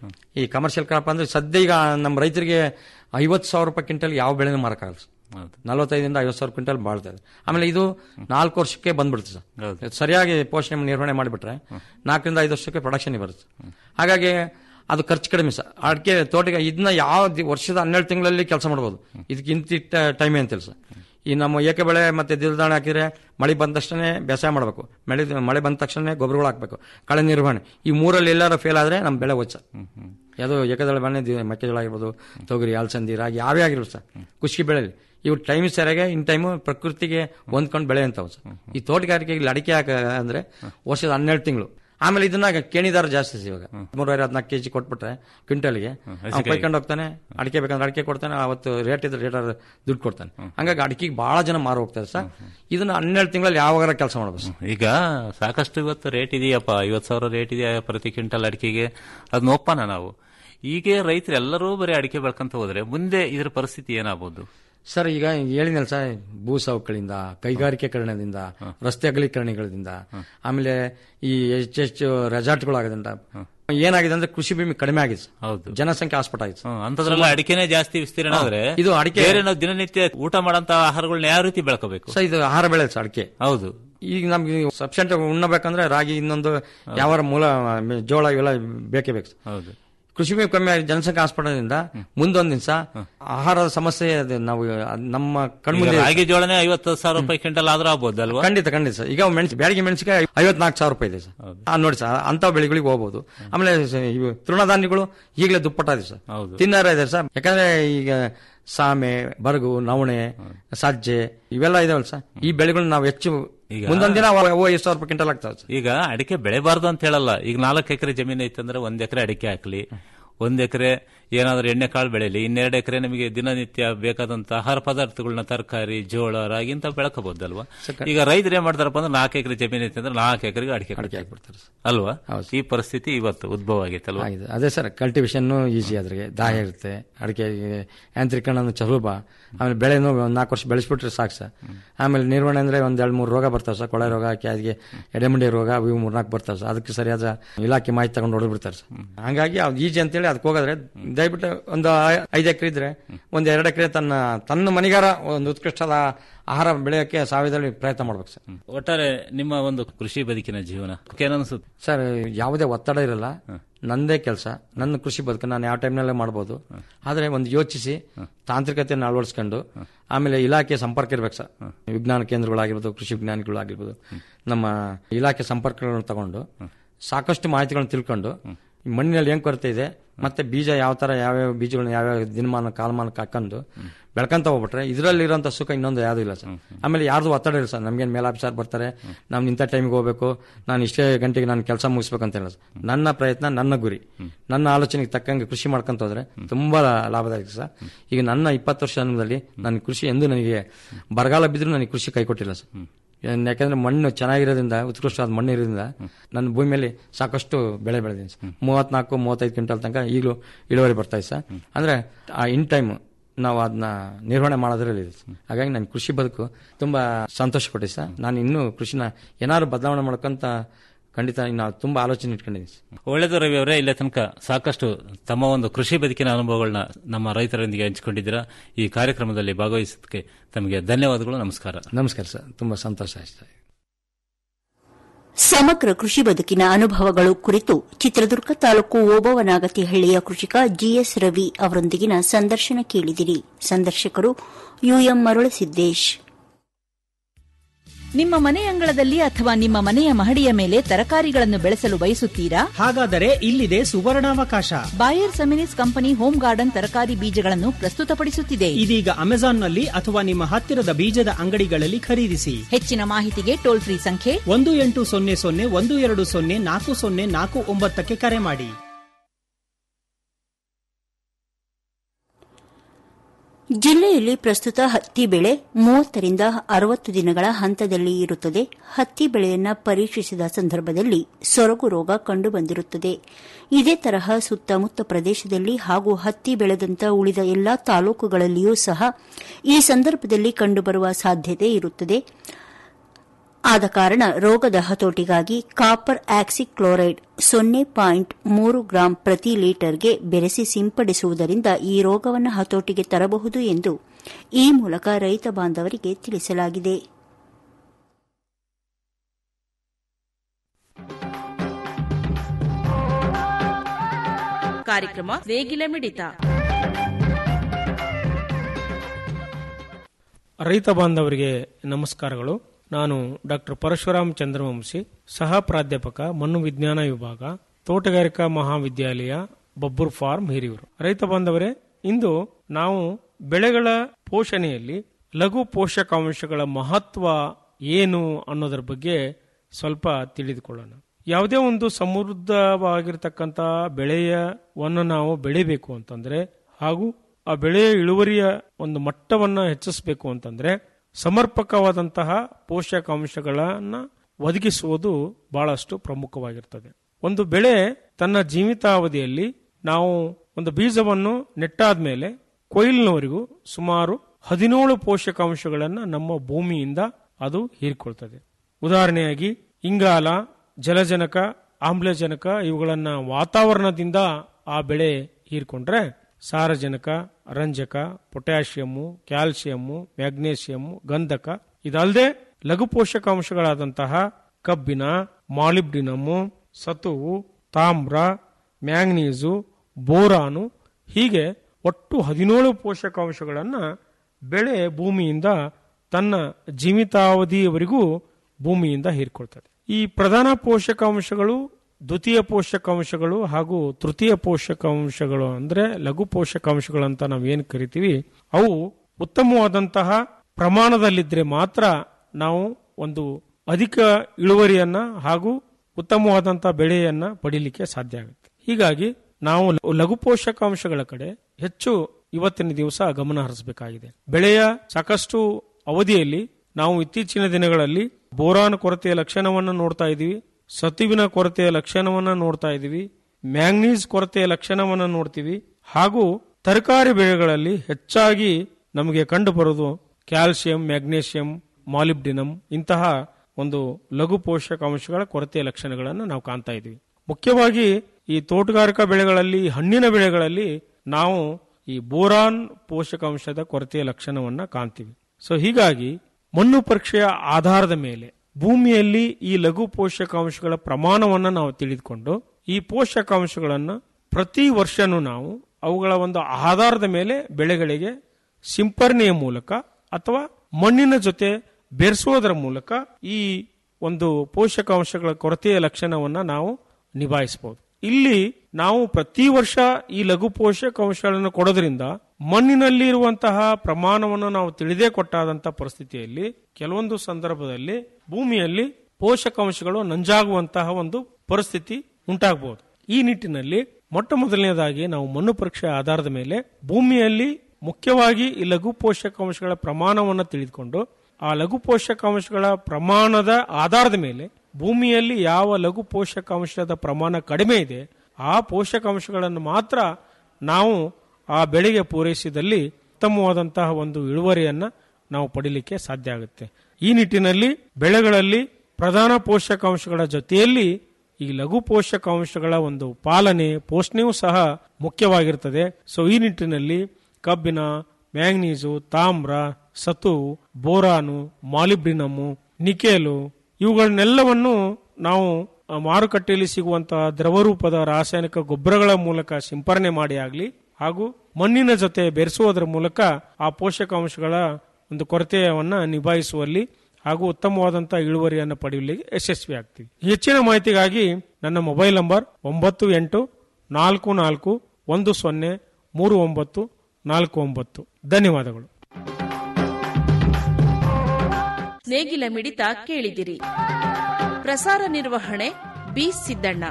ಈ ಕಮರ್ಷಿಯಲ್ ಕ್ರಾಪ್ ಅಂದ್ರೆ ಸದ್ಯ ಈಗ ನಮ್ಮ ರೈತರಿಗೆ ಐವತ್ತು ಸಾವಿರ ರೂಪಾಯಿ ಕ್ವಿಂಟಲ್ ಯಾವ ಬೆಳೆನೂ ಮಾರಕ್ಕಾಗಲ್ಲ ಸರ್ ನಲವತ್ತೈದರಿಂದ ಐವತ್ತು ಸಾವಿರ ಕ್ವಿಂಟಲ್ ಬಾಳ್ತಾ ಇದೆ ಆಮೇಲೆ ಇದು ನಾಲ್ಕು ವರ್ಷಕ್ಕೆ ಬಂದ್ಬಿಡುತ್ತೆ ಸರ್ ಸರಿಯಾಗಿ ಪೋಷಣೆ ನಿರ್ವಹಣೆ ಮಾಡಿಬಿಟ್ರೆ ನಾಲ್ಕರಿಂದ ಐದು ವರ್ಷಕ್ಕೆ ಪ್ರೊಡಕ್ಷನ್ ಬರುತ್ತೆ ಹಾಗಾಗಿ ಅದು ಖರ್ಚು ಕಡಿಮೆ ಸರ್ ಅಡಿಕೆ ತೋಟಕ್ಕೆ ಇದನ್ನ ಯಾವ ದಿ- ವರ್ಷದ ಹನ್ನೆರಡು ತಿಂಗಳಲ್ಲಿ ಕೆಲಸ ಮಾಡ್ಬೋದು ಇದಕ್ಕೆ ಇಂತಿಟ್ಟ ಟೈಮೇ ಅಂತಿಲ್ಲ ಸರ್ ಈ ನಮ್ಮ ಏಕ ಬೆಳೆ ಮತ್ತೆ ದಿಲ್ದಾಣೆ ಹಾಕಿದ್ರೆ ಮಳೆ ಬಂದ ತಕ್ಷಣ ಬೇಸಾಯ ಮಾಡಬೇಕು ಮಳೆ ಮಳೆ ಬಂದ ತಕ್ಷಣ ಗೊಬ್ಬರಗಳು ಹಾಕಬೇಕು ಕಳೆ ನಿರ್ವಹಣೆ ಈ ಮೂರಲ್ಲಿ ಎಲ್ಲಾರು ಫೇಲ್ ಆದ್ರೆ ನಮ್ಮ ಬೆಳೆ ಹೋಯ್ತು ಸರ್ ಯಾವುದೋ ಏಕದಳ ಬೆಳೆ ದಿ- ಮೆಕ್ಕೆಜೋಳ ಆಗಿರ್ಬೋದು ತೊಗರಿ ಅಲಸಂದಿ ರಾಗಿ ಯಾವೇ ಆಗಿರ್ಬೋದು ಸರ್ ಖುಷಿ ಬೆಳೆಯಲ್ಲಿ ಇವು ಟೈಮ್ ಸರಿಯಾಗಿ ಇನ್ ಟೈಮು ಪ್ರಕೃತಿಗೆ ಹೊಂದ್ಕೊಂಡು ಬೆಳೆ ಅಂತವು ಸರ್ ಈ ತೋಟಗಾರಿಕೆಗೆ ಇಲ್ಲಿ ಅಡಿಕೆ ಹಾಕ ಅಂದ್ರೆ ವರ್ಷದ ಹನ್ನೆರಡು ತಿಂಗಳು ಆಮೇಲೆ ಇದನ್ನ ಕೇಣಿದಾರ ಜಾಸ್ತಿ ಸರ್ ಇವಾಗ ಮೂರುವರೆ ಹದಿನಾಲ್ಕು ಕೆಜಿ ಕೊಟ್ಬಿಟ್ರೆ ಕ್ವಿಂಟಲ್ಗೆ ಅವ್ನು ಕೊಯ್ಕೊಂಡು ಹೋಗ್ತಾನೆ ಅಡಿಕೆ ಬೇಕಂದ್ರೆ ಅಡಿಕೆ ಕೊಡ್ತಾನೆ ಅವತ್ತು ರೇಟ್ ಇದ್ರೆ ರೇಟ್ ದುಡ್ಡು ಕೊಡ್ತಾನೆ ಹಂಗಾಗಿ ಅಡಿಕೆಗೆ ಬಹಳ ಜನ ಮಾರು ಹೋಗ್ತಾರೆ ಸರ್ ಇದನ್ನ ಹನ್ನೆರಡು ತಿಂಗಳಲ್ಲಿ ಯಾವಾಗ ಕೆಲಸ ಮಾಡ್ಬೋದು ಸರ್ ಈಗ ಸಾಕಷ್ಟು ಇವತ್ತು ರೇಟ್ ಇದೆಯಪ್ಪ ಐವತ್ತು ಸಾವಿರ ರೇಟ್ ಇದೆಯಾ ಪ್ರತಿ ಕ್ವಿಂಟಲ್ ಅಡಿಕೆಗೆ ಅದನ್ನ ಒಪ್ಪನ ನಾವು ಈಗ ರೈತರು ಎಲ್ಲರೂ ಬರೀ ಅಡಿಕೆ ಬೆಳ್ಕೊಂತ ಹೋದ್ರೆ ಮುಂದೆ ಇದರ ಪರಿಸ್ಥಿತಿ ಏನಾಗಬಹುದು ಸರ್ ಈಗ ಹೇಳಿದ್ನಲ್ಲ ಸರ್ ಭೂ ಸವಕಳಿಂದ ಕೈಗಾರಿಕೆಕರಣದಿಂದ ರಸ್ತೆ ಅಗಲೀಕರಣಗಳಿಂದ ಆಮೇಲೆ ಈ ಹೆಚ್ಚೆಚ್ಚು ರೆಸಾರ್ಟ್ಗಳಾಗೋದ್ರಿಂದ ಏನಾಗಿದೆ ಅಂದ್ರೆ ಕೃಷಿ ಭೂಮಿ ಕಡಿಮೆ ಆಗಿದೆ ಸರ್. ಹೌದು ಜನಸಂಖ್ಯೆ ಆಸ್ಪಟ ಆಗಿದೆ ಸರ್. ಅಂತದ್ರಲ್ಲ ಅಡಿಕೆನೇ ಜಾಸ್ತಿ ವಿಸ್ತೀರ್ಣ ಆದ್ರೆ ಇದು ಅಡಿಕೆ ಬೇರೆ ನಾವು ದಿನನಿತ್ಯ ಊಟ ಮಾಡಂತ ಆಹಾರಗಳನ್ನ ಯಾವ ರೀತಿ ಬೆಳ್ಕೋಬೇಕು ಸರ್ ಇದು ಆಹಾರ ಬೆಳೆ ಸರ್ ಅಡಿಕೆ ಹೌದು ಈಗ ನಮ್ಗೆ ಸಬ್ಸೆಂಟ್ ಉಣ್ಣಬೇಕಂದ್ರೆ ರಾಗಿ ಇನ್ನೊಂದು ಯಾವ ಮೂಲ ಜೋಳ ಇವೆಲ್ಲ ಬೇಕೇ ಬೇಕು ಸರ್. ಹೌದು ಕೃಷಿ ಭೂಮಿ ಕಮ್ಮಿ ಆಗಿ ಜನಸಂಖ್ಯೆ ಆಸ್ಪಟದಿಂದ ಮುಂದೊಂದ್ ದಿವಸ ಆಹಾರದ ಸಮಸ್ಯೆ ಅದು ನಾವು ಅದ್ ನಮ್ಮ ಈಗ ಕಣ್ಮುಂದೆ ರಾಗಿ ಜೋಳನೇ ಐವತ್ತು ಸಾವಿರ ರೂಪಾಯಿ ಕ್ವಿಂಟಲ್ ಆದ್ರೂ ಆಗ್ಬೋದಲ್ವಾ ಖಂಡಿತ ಖಂಡಿತ ಸರ್ ಈಗ ಮೆಣಸು ಬ್ಯಾಡಿಗೆ ಮೆಣಸಿಗೆ ಐವತ್ನಾಲ್ಕು ಸಾವಿರ ರೂಪಾಯಿ ಇದೆ ಸರ್ ಆ, ನೋಡಿ ಸರ್ ಅಂತ ಬೆಳೆಗಳಿಗೆ ಹೋಗ್ಬೋದು ಆಮೇಲೆ ಸ- ಇವು ತೃಣಧಾನ್ಯಗಳು ಈಗಲೇ ದುಪ್ಪಟ್ಟಾಗಿದೆ ಸರ್ ಹೌದು. ತಿನ್ನಾರ ಇದೆ ಸರ್ ಯಾಕಂದ್ರೆ ಈಗ ಸಾಮೆ ಬರಗು ನವಣೆ ಸಜ್ಜೆ ಇವೆಲ್ಲ ಇದಾವಲ್ಲ ಸರ್ ಈ ಬೆಳೆಗಳನ್ನ ನಾವು ಹೆಚ್ಚು ಈಗ- ಮುಂದೊಂದ್ ದಿನ ಅವು- ಅವು ಎಷ್ಟು ಸಾವಿರ ರೂಪಾಯಿ ಕ್ವಿಂಟಲ್ ಆಗ್ತಾವೆ ಸರ್ ಈಗ ಅಡಿಕೆ ಬೆಳೆಬಾರ್ದು ಅಂತ ಹೇಳಲ್ಲ ಈಗ ನಾಲ್ಕು ಎಕರೆ ಜಮೀನು ಐತಂದ್ರೆ ಒಂದ್ ಎಕರೆ ಅಡಿಕೆ ಹಾಕ್ಲಿ ಒಂದ್ ಎಕರೆ ಏನಾದ್ರೂ ಎಣ್ಣೆ ಕಾಳು ಬೆಳೆಯಲಿ ಇನ್ನೆರಡು ಎಕರೆ ನಮಗೆ ದಿನನಿತ್ಯ ಬೇಕಾದಂತ ಆಹಾರ ಪದಾರ್ಥಗಳನ್ನ ತರಕಾರಿ ಜೋಳ ರಾಗಿ ಇಂತ ಬೆಳಕಬಹುದಲ್ವಾ ಈಗ ರೈತರು ಏನ್ ಮಾಡ್ತಾರಪ್ಪ ಅಂದ್ರೆ ನಾಲ್ಕು ಎಕರೆ ಜಮೀನು ಐತೆ ಅಂದ್ರೆ ನಾಲ್ಕು ಎಕರೆಗೆ ಅಡಿಕೆ ಅಡಿಕೆ ಹಾಕ್ಬಿಡ್ತಾರೆ ಸರ್ ಅಲ್ವಾ ಈ ಪರಿಸ್ಥಿತಿ ಇವತ್ತು ಉದ್ಭವ ಆಗೈತಲ್ವಾ ಆಗಿದೆ ಅದೇ ಸರ್ ಕಲ್ಟಿವೇಶನ್ ಈಸಿ ಅದ್ರಿಗೆ ದಾಯ ಇರುತ್ತೆ ಅಡಿಕೆ ಯಾಂತ್ರೀಕರಣ ಸುಲಭ ಆಮೇಲೆ ಬೆಳೆನೂ ಒಂದ್ ನಾಲ್ಕು ವರ್ಷ ಬೆಳೆಸ್ಬಿಟ್ರೆ ಸಾಕು ಸರ್ ಆಮೇಲೆ ನಿರ್ವಹಣೆ ಅಂದ್ರೆ ಒಂದ್ ಎರಡು ಮೂರು ರೋಗ ಬರ್ತಾವೆ ಸರ್ ಕೊಳೆ ರೋಗ ಕ್ಯಾದಿಗೆ ಎಡೆಮಂಡಿ ರೋಗ ಇವು ಮೂರ್ನಾಲ್ಕು ಬರ್ತಾವೆ ಸರ್ ಅದಕ್ಕೆ ಸರಿಯಾದ ಇಲಾಖೆ ಮಾಹಿತಿ ತಗೊಂಡು ಹೊಡೆದ್ಬಿಡ್ತಾರೆ ಸರ್ ಹಂಗಾಗಿ ಅವ್ದು ಈಜಿ ಅಂತೇಳಿ ಅದಕ್ಕೆ ಹೋಗೋದ್ರೆ ದಯವಿಟ್ಟು ಒಂದು ಐ- ಐದು ಎಕರೆ ಇದ್ರೆ ಒಂದ್ ಎರಡು ಎಕರೆ ತನ್ನ ತನ್ನ ಮನಿಗಾರ ಒಂದು ಉತ್ಕೃಷ್ಟದ ಆಹಾರ ಬೆಳೆಯೋಕೆ ಸಾವಿರದಲ್ಲಿ ಪ್ರಯತ್ನ ಮಾಡ್ಬೇಕು ಸರ್ ಒಟ್ಟಾರೆ ನಿಮ್ಮ ಒಂದು ಕೃಷಿ ಬದುಕಿನ ಜೀವನ ಏನನ್ಸುತ್ತೆ ಸರ್ ಯಾವುದೇ ಒತ್ತಡ ಇರಲ್ಲ ನಂದೇ ಕೆಲಸ ನನ್ನ ಕೃಷಿ ಬದುಕು ನಾನು ಯಾವ ಟೈಮ್ನಲ್ಲೇ ಮಾಡ್ಬೋದು ಆದರೆ ಒಂದು ಯೋಚಿಸಿ ತಾಂತ್ರಿಕತೆಯನ್ನು ಅಳವಡಿಸ್ಕೊಂಡು ಆಮೇಲೆ ಇಲಾಖೆ ಸಂಪರ್ಕ ಇರ್ಬೇಕು ಸರ್ ವಿಜ್ಞಾನ ಕೇಂದ್ರಗಳಾಗಿರ್ಬೋದು ಕೃಷಿ ವಿಜ್ಞಾನಿಗಳಾಗಿರ್ಬೋದು ನಮ್ಮ ಇಲಾಖೆ ಸಂಪರ್ಕಗಳನ್ನು ತಗೊಂಡು ಸಾಕಷ್ಟು ಮಾಹಿತಿಗಳನ್ನು ತಿಳ್ಕೊಂಡು ಈ ಮಣ್ಣಿನಲ್ಲಿ ಏನ್ ಕೊರತೆ ಇದೆ ಮತ್ತೆ ಬೀಜ ಯಾವ ತರ ಯಾವ್ಯಾವ ಬೀಜಗಳನ್ನ ಯಾವ್ಯಾವ ದಿನಮಾನ ಕಾಲಮಾನಕ್ಕೆ ಹಾಕೊಂಡು ಬೆಳ್ಕೊಂತ ಹೋಗ್ಬಿಟ್ರೆ ಇದರಲ್ಲಿ ಇರೋಂಥ ಸುಖ ಇನ್ನೊಂದು ಯಾವ್ದು ಇಲ್ಲ ಸರ್ ಆಮೇಲೆ ಯಾರ್ದು ಒತ್ತಡ ಇಲ್ಲ ಸರ್ ನಮ್ಗೇನು ಮೇಲಾಫೀಸರ್ ಬರ್ತಾರೆ ನಾವು ಇಂಥ ಟೈಮಿಗೆ ಹೋಗ್ಬೇಕು ನಾನು ಇಷ್ಟೇ ಗಂಟೆಗೆ ನಾನು ಕೆಲಸ ಮುಗಿಸ್ಬೇಕು ಅಂತ ಇಲ್ಲ ಸರ್ ನನ್ನ ಪ್ರಯತ್ನ ನನ್ನ ಗುರಿ ನನ್ನ ಆಲೋಚನೆಗೆ ತಕ್ಕಂಗೆ ಕೃಷಿ ಮಾಡ್ಕೊಂತ ಹೋದ್ರೆ ತುಂಬಾ ಲಾಭದಾಯಕ ಸರ್ ಈಗ ನನ್ನ ಇಪ್ಪತ್ತು ವರ್ಷ ಅನುಭವದಲ್ಲಿ ನನ್ನ ಕೃಷಿ ಎಂದು ನನಗೆ ಬರಗಾಲ ಬಿದ್ದರೂ ನನಗೆ ಕೃಷಿ ಕೈ ಕೊಟ್ಟಿಲ್ಲ ಸರ್ ಏನ್ ಯಾಕಂದ್ರೆ ಮಣ್ಣು ಚೆನ್ನಾಗಿರೋದ್ರಿಂದ ಉತ್ಕೃಷ್ಟವಾದ ಮಣ್ಣು ಇರೋದ್ರಿಂದ ನನ್ನ ಭೂಮಿಯಲ್ಲಿ ಸಾಕಷ್ಟು ಬೆಳೆ ಬೆಳೆದೀನಿ ಸರ್ ಮೂವತ್ನಾಲ್ಕು ಮೂವತ್ತೈದು ಕ್ವಿಂಟಲ್ ತನಕ ಈಗಲೂ ಇಳುವರಿ ಬರ್ತಾ ಇದೆ ಸರ್ ಅಂದ್ರೆ ಆ ಇನ್ ಟೈಮ್ ನಾವು ಅದನ್ನ ನಿರ್ವಹಣೆ ಮಾಡೋದ್ರಲ್ಲಿ ಇದೆ ಸರ್. ಹಾಗಾಗಿ ನನ್ನ ಕೃಷಿ ಬದುಕು ತುಂಬಾ ಸಂತೋಷ ಕೊಟ್ಟಿದೆ ಸರ್ ನಾನು ಇನ್ನೂ ಕೃಷಿನ ಏನಾದ್ರು ಬದಲಾವಣೆ ಮಾಡ್ಕೊಂತ ಖಂಡಿತ ನಾವು ತುಂಬಾ ಆಲೋಚನೆ ಇಟ್ಕೊಂಡಿದ್ದೀನಿ ಸರ್ ಒಳ್ಳೆಯದು ರವಿ ಅವರೇ ಇಲ್ಲೇ ತನಕ ಸಾಕಷ್ಟು ತಮ್ಮ ಒಂದು ಕೃಷಿ ಬದುಕಿನ ಅನುಭವಗಳನ್ನ ನಮ್ಮ ರೈತರೊಂದಿಗೆ ಹಂಚಿಕೊಂಡಿದ್ದೀರಾ ಈ ಕಾರ್ಯಕ್ರಮದಲ್ಲಿ ಭಾಗವಹಿಸೋದಕ್ಕೆ ತಮಗೆ ಧನ್ಯವಾದಗಳು ನಮಸ್ಕಾರ ನಮಸ್ಕಾರ ಸರ್ ತುಂಬಾ ಸಂತೋಷ ಆಯ್ತು ಸಮಗ್ರ ಕೃಷಿ ಬದುಕಿನ ಅನುಭವಗಳು ಕುರಿತು ಚಿತ್ರದುರ್ಗ ತಾಲೂಕು ಓಬವನಾಗತಿಹಳ್ಳಿಯ ಕೃಷಿಕ ಜಿಎಸ್ ರವಿ ಅವರೊಂದಿಗಿನ ಸಂದರ್ಶನ ಕೇಳಿದಿರಿ ಸಂದರ್ಶಕರು ಯುಎಂ ಮರುಳಸಿದ್ದೇಶ್ ನಿಮ್ಮ ಮನೆ ಅಂಗಳದಲ್ಲಿ ಅಥವಾ ನಿಮ್ಮ ಮನೆಯ ಮಹಡಿಯ ಮೇಲೆ ತರಕಾರಿಗಳನ್ನು ಬೆಳೆಸಲು ಬಯಸುತ್ತೀರಾ ಹಾಗಾದರೆ ಇಲ್ಲಿದೆ ಸುವರ್ಣಾವಕಾಶ Bayer Seminis company home garden ತರಕಾರಿ ಬೀಜಗಳನ್ನು ಪ್ರಸ್ತುತಪಡಿಸುತ್ತಿದೆ ಇದೀಗ ಅಮೆಜಾನ್ನಲ್ಲಿ ಅಥವಾ ನಿಮ್ಮ ಹತ್ತಿರದ ಬೀಜದ ಅಂಗಡಿಗಳಲ್ಲಿ ಖರೀದಿಸಿ ಹೆಚ್ಚಿನ ಮಾಹಿತಿಗೆ ಟೋಲ್ ಫ್ರೀ ಸಂಖ್ಯೆ ಒಂದು ಎಂಟು ಸೊನ್ನೆ ಸೊನ್ನೆ ಒಂದು ಎರಡು ಸೊನ್ನೆ ನಾಲ್ಕು ಸೊನ್ನೆ ನಾಲ್ಕು ಒಂಬತ್ತಕ್ಕೆ ಕರೆ ಮಾಡಿ ಜಿಲ್ಲೆಯಲ್ಲಿ ಪ್ರಸ್ತುತ ಹತ್ತಿ ಬೆಳೆ ಮೂವತ್ತರಿಂದ ಅರವತ್ತು ದಿನಗಳ ಹಂತದಲ್ಲಿ ಇರುತ್ತದೆ ಹತ್ತಿ ಬೆಳೆಯನ್ನು ಪರೀಕ್ಷಿಸಿದ ಸಂದರ್ಭದಲ್ಲಿ ಸೊರಗು ರೋಗ ಕಂಡುಬಂದಿರುತ್ತದೆ ಇದೇ ತರಹ ಸುತ್ತಮುತ್ತ ಪ್ರದೇಶದಲ್ಲಿ ಹಾಗೂ ಹತ್ತಿ ಬೆಳೆದಂತ ಉಳಿದ ಎಲ್ಲಾ ತಾಲೂಕುಗಳಲ್ಲಿಯೂ ಸಹ ಈ ಸಂದರ್ಭದಲ್ಲಿ ಕಂಡುಬರುವ ಸಾಧ್ಯತೆ ಇರುತ್ತದೆ ಆದ ಕಾರಣ ರೋಗದ ಹತೋಟಿಗಾಗಿ ಕಾಪರ್ ಆಕ್ಸಿಕ್ಲೋರೈಡ್ ಸೊನ್ನೆ ಪಾಯಿಂಟ್ ಮೂರು ಗ್ರಾಂ ಪ್ರತಿ ಲೀಟರ್ಗೆ ಬೆರೆಸಿ ಸಿಂಪಡಿಸುವುದರಿಂದ ಈ ರೋಗವನ್ನು ಹತೋಟಿಗೆ ತರಬಹುದು ಎಂದು ಈ ಮೂಲಕ ರೈತ ಬಾಂಧವರಿಗೆ ತಿಳಿಸಲಾಗಿದೆ ಕಾರ್ಯಕ್ರಮ ನೇಗಿಲ ಮಿಡಿತ ರೈತ ಬಾಂಧವರಿಗೆ ನಮಸ್ಕಾರಗಳು ನಾನು ಡಾಕ್ಟರ್ ಪರಶುರಾಮ್ ಚಂದ್ರವಂಶಿ ಸಹ ಪ್ರಾಧ್ಯಾಪಕ ಮಣ್ಣು ವಿಜ್ಞಾನ ವಿಭಾಗ ತೋಟಗಾರಿಕಾ ಮಹಾವಿದ್ಯಾಲಯ ಬಬ್ಬೂರ್ ಫಾರ್ಮ್ ಹಿರಿಯೂರು ರೈತ ಬಾಂಧವರೇ ಇಂದು ನಾವು ಬೆಳೆಗಳ ಪೋಷಣೆಯಲ್ಲಿ ಲಘು ಪೋಷಕಾಂಶಗಳ ಮಹತ್ವ ಏನು ಅನ್ನೋದರ ಬಗ್ಗೆ ಸ್ವಲ್ಪ ತಿಳಿದುಕೊಳ್ಳೋಣ ಯಾವುದೇ ಒಂದು ಸಮೃದ್ಧವಾಗಿರ್ತಕ್ಕಂಥ ಬೆಳೆಯವನ್ನು ನಾವು ಬೆಳಿಬೇಕು ಅಂತಂದ್ರೆ ಹಾಗೂ ಆ ಬೆಳೆಯ ಇಳುವರಿಯ ಒಂದು ಮಟ್ಟವನ್ನ ಹೆಚ್ಚಿಸಬೇಕು ಅಂತಂದ್ರೆ ಸಮರ್ಪಕವಾದಂತಹ ಪೋಷಕಾಂಶಗಳನ್ನ ಒದಗಿಸುವುದು ಬಹಳಷ್ಟು ಪ್ರಮುಖವಾಗಿರ್ತದೆ ಒಂದು ಬೆಳೆ ತನ್ನ ಜೀವಿತಾವಧಿಯಲ್ಲಿ ನಾವು ಒಂದು ಬೀಜವನ್ನು ನೆಟ್ಟಾದ್ಮೇಲೆ ಕೊಯ್ಲಿನವರೆಗೂ ಸುಮಾರು ಹದಿನೇಳು ಪೋಷಕಾಂಶಗಳನ್ನ ನಮ್ಮ ಭೂಮಿಯಿಂದ ಅದು ಹೀರಿಕೊಳ್ತದೆ ಉದಾಹರಣೆಯಾಗಿ ಇಂಗಾಲ ಜಲಜನಕ ಆಮ್ಲಜನಕ ಇವುಗಳನ್ನ ವಾತಾವರಣದಿಂದ ಆ ಬೆಳೆ ಹೀರ್ಕೊಂಡ್ರೆ ಸಾರಜನಕ ರಂಜಕ ಪೊಟ್ಯಾಷಿಯಮ್ಮು ಕ್ಯಾಲ್ಸಿಯಮ್ಮು ಮ್ಯಾಗ್ನೇಷಿಯಮ್ಮು ಗಂಧಕ ಇದಲ್ಲದೆ ಲಘು ಪೋಷಕಾಂಶಗಳಾದಂತಹ ಕಬ್ಬಿಣ ಮಾಲಿಬ್ಡಿನಮ್ಮು ಸತುವು ತಾಮ್ರ ಮ್ಯಾಂಗ್ನೀಸು ಬೋರಾನು ಹೀಗೆ ಒಟ್ಟು ಹದಿನೇಳು ಪೋಷಕಾಂಶಗಳನ್ನ ಬೆಳೆ ಭೂಮಿಯಿಂದ ತನ್ನ ಜೀವಿತಾವಧಿಯವರೆಗೂ ಭೂಮಿಯಿಂದ ಹೀರ್ಕೊಳ್ತದೆ ಈ ಪ್ರಧಾನ ಪೋಷಕಾಂಶಗಳು ದ್ವಿತೀಯ ಪೋಷಕಾಂಶಗಳು ಹಾಗೂ ತೃತೀಯ ಪೋಷಕಾಂಶಗಳು ಅಂದ್ರೆ ಲಘು ಪೋಷಕಾಂಶಗಳು ಅಂತ ನಾವೇನು ಕರಿತೀವಿ ಅವು ಉತ್ತಮವಾದಂತಹ ಪ್ರಮಾಣದಲ್ಲಿದ್ರೆ ಮಾತ್ರ ನಾವು ಒಂದು ಅಧಿಕ ಇಳುವರಿಯನ್ನ ಹಾಗೂ ಉತ್ತಮವಾದಂತಹ ಬೆಳೆಯನ್ನ ಪಡಿಲಿಕ್ಕೆ ಸಾಧ್ಯ ಆಗುತ್ತೆ ಹೀಗಾಗಿ ನಾವು ಲಘು ಪೋಷಕಾಂಶಗಳ ಕಡೆ ಹೆಚ್ಚು ಇವತ್ತಿನ ದಿವಸ ಗಮನ ಹರಿಸಬೇಕಾಗಿದೆ ಬೆಳೆಯ ಸಾಕಷ್ಟು ಅವಧಿಯಲ್ಲಿ ನಾವು ಇತ್ತೀಚಿನ ದಿನಗಳಲ್ಲಿ ಬೋರಾನ್ ಕೊರತೆಯ ಲಕ್ಷಣವನ್ನು ನೋಡ್ತಾ ಇದ್ದೀವಿ ಸತುವಿನ ಕೊರತೆಯ ಲಕ್ಷಣವನ್ನ ನೋಡ್ತಾ ಇದ್ದೀವಿ ಮ್ಯಾಂಗ್ನೀಸ್ ಕೊರತೆಯ ಲಕ್ಷಣವನ್ನ ನೋಡ್ತೀವಿ ಹಾಗೂ ತರಕಾರಿ ಬೆಳೆಗಳಲ್ಲಿ ಹೆಚ್ಚಾಗಿ ನಮಗೆ ಕಂಡು ಬರುವುದು ಕ್ಯಾಲ್ಸಿಯಂ ಮ್ಯಾಗ್ನೇಷಿಯಂ ಮಾಲಿಬ್ಡಿನಂ ಇಂತಹ ಒಂದು ಲಘು ಪೋಷಕಾಂಶಗಳ ಕೊರತೆಯ ಲಕ್ಷಣಗಳನ್ನು ನಾವು ಕಾಣ್ತಾ ಇದ್ದೀವಿ ಮುಖ್ಯವಾಗಿ ಈ ತೋಟಗಾರಿಕಾ ಬೆಳೆಗಳಲ್ಲಿ ಹಣ್ಣಿನ ಬೆಳೆಗಳಲ್ಲಿ ನಾವು ಈ ಬೋರಾನ್ ಪೋಷಕಾಂಶದ ಕೊರತೆಯ ಲಕ್ಷಣವನ್ನ ಕಾಣ್ತೀವಿ ಸೊ ಹೀಗಾಗಿ ಮಣ್ಣು ಪರೀಕ್ಷೆಯ ಆಧಾರದ ಮೇಲೆ ಭೂಮಿಯಲ್ಲಿ ಈ ಲಘು ಪೋಷಕಾಂಶಗಳ ಪ್ರಮಾಣವನ್ನು ನಾವು ತಿಳಿದುಕೊಂಡು ಈ ಪೋಷಕಾಂಶಗಳನ್ನು ಪ್ರತಿ ವರ್ಷನೂ ನಾವು ಅವುಗಳ ಒಂದು ಆಧಾರದ ಮೇಲೆ ಬೆಳೆಗಳಿಗೆ ಸಿಂಪರಣೆಯ ಮೂಲಕ ಅಥವಾ ಮಣ್ಣಿನ ಜೊತೆ ಬೆರೆಸೋದರ ಮೂಲಕ ಈ ಒಂದು ಪೋಷಕಾಂಶಗಳ ಕೊರತೆಯ ಲಕ್ಷಣವನ್ನ ನಾವು ನಿಭಾಯಿಸಬಹುದು ಇಲ್ಲಿ ನಾವು ಪ್ರತಿ ವರ್ಷ ಈ ಲಘು ಪೋಷಕಾಂಶಗಳನ್ನು ಕೊಡೋದ್ರಿಂದ ಮಣ್ಣಿನಲ್ಲಿ ಇರುವಂತಹ ಪ್ರಮಾಣವನ್ನು ನಾವು ತಿಳಿದೇ ಕೊಟ್ಟಾದಂತಹ ಪರಿಸ್ಥಿತಿಯಲ್ಲಿ ಕೆಲವೊಂದು ಸಂದರ್ಭದಲ್ಲಿ ಭೂಮಿಯಲ್ಲಿ ಪೋಷಕಾಂಶಗಳು ನಂಜಾಗುವಂತಹ ಒಂದು ಪರಿಸ್ಥಿತಿ ಉಂಟಾಗಬಹುದು ಈ ನಿಟ್ಟಿನಲ್ಲಿ ಮೊಟ್ಟ ಮೊದಲನೇದಾಗಿ ನಾವು ಮಣ್ಣು ಪರೀಕ್ಷೆ ಆಧಾರದ ಮೇಲೆ ಭೂಮಿಯಲ್ಲಿ ಮುಖ್ಯವಾಗಿ ಈ ಲಘು ಪೋಷಕಾಂಶಗಳ ಪ್ರಮಾಣವನ್ನು ತಿಳಿದುಕೊಂಡು ಆ ಲಘು ಪೋಷಕಾಂಶಗಳ ಪ್ರಮಾಣದ ಆಧಾರದ ಮೇಲೆ ಭೂಮಿಯಲ್ಲಿ ಯಾವ ಲಘು ಪೋಷಕಾಂಶದ ಪ್ರಮಾಣ ಕಡಿಮೆ ಇದೆ ಆ ಪೋಷಕಾಂಶಗಳನ್ನು ಮಾತ್ರ ನಾವು ಆ ಬೆಳೆಗೆ ಪೂರೈಸಿದಲ್ಲಿ ಉತ್ತಮವಾದಂತಹ ಒಂದು ಇಳುವರಿಯನ್ನ ನಾವು ಪಡಿಲಿಕ್ಕೆ ಸಾಧ್ಯ ಆಗುತ್ತೆ ಈ ನಿಟ್ಟಿನಲ್ಲಿ ಬೆಳೆಗಳಲ್ಲಿ ಪ್ರಧಾನ ಪೋಷಕಾಂಶಗಳ ಜೊತೆಯಲ್ಲಿ ಈ ಲಘು ಪೋಷಕಾಂಶಗಳ ಒಂದು ಪಾಲನೆ ಪೋಷಣೆಯೂ ಸಹ ಮುಖ್ಯವಾಗಿರ್ತದೆ ಸೊ ಈ ನಿಟ್ಟಿನಲ್ಲಿ ಕಬ್ಬಿಣ ಮ್ಯಾಂಗ್ನೀಸು ತಾಮ್ರ ಸತು ಬೋರಾನು ಮಾಲಿಬ್ರಿನಮ್ಮು ನಿಕೇಲು ಇವುಗಳನ್ನೆಲ್ಲವನ್ನು ನಾವು ಆ, ಮಾರುಕಟ್ಟೆಯಲ್ಲಿ ಸಿಗುವಂತಹ ದ್ರವರೂಪದ ರಾಸಾಯನಿಕ ಗೊಬ್ಬರಗಳ ಮೂಲಕ ಸಿಂಪರಣೆ ಮಾಡಿ ಆಗಲಿ ಹಾಗೂ ಮಣ್ಣಿನ ಜೊತೆ ಬೆರೆಸುವುದರ ಮೂಲಕ ಆ ಪೋಷಕಾಂಶಗಳ ಒಂದು ಕೊರತೆಯನ್ನ ನಿಭಾಯಿಸುವಲ್ಲಿ ಹಾಗೂ ಉತ್ತಮವಾದಂತಹ ಇಳುವರಿಯನ್ನು ಪಡೆಯಲಿಕ್ಕೆ ಯಶಸ್ವಿ ಆಗ್ತೀವಿ ಹೆಚ್ಚಿನ ಮಾಹಿತಿಗಾಗಿ ನನ್ನ ಮೊಬೈಲ್ ನಂಬರ್ ಒಂಬತ್ತು ಎಂಟು ನಾಲ್ಕು ನಾಲ್ಕು ಒಂದು ಸೊನ್ನೆ ಮೂರು ಒಂಬತ್ತು ನಾಲ್ಕು ಒಂಬತ್ತು ಧನ್ಯವಾದಗಳು ನೇಗಿಲ ಮಿಡಿತ ಕೇಳಿದಿರಿ ಪ್ರಸಾರ ನಿರ್ವಹಣೆ ಬಿ ಸಿದ್ದಣ್ಣ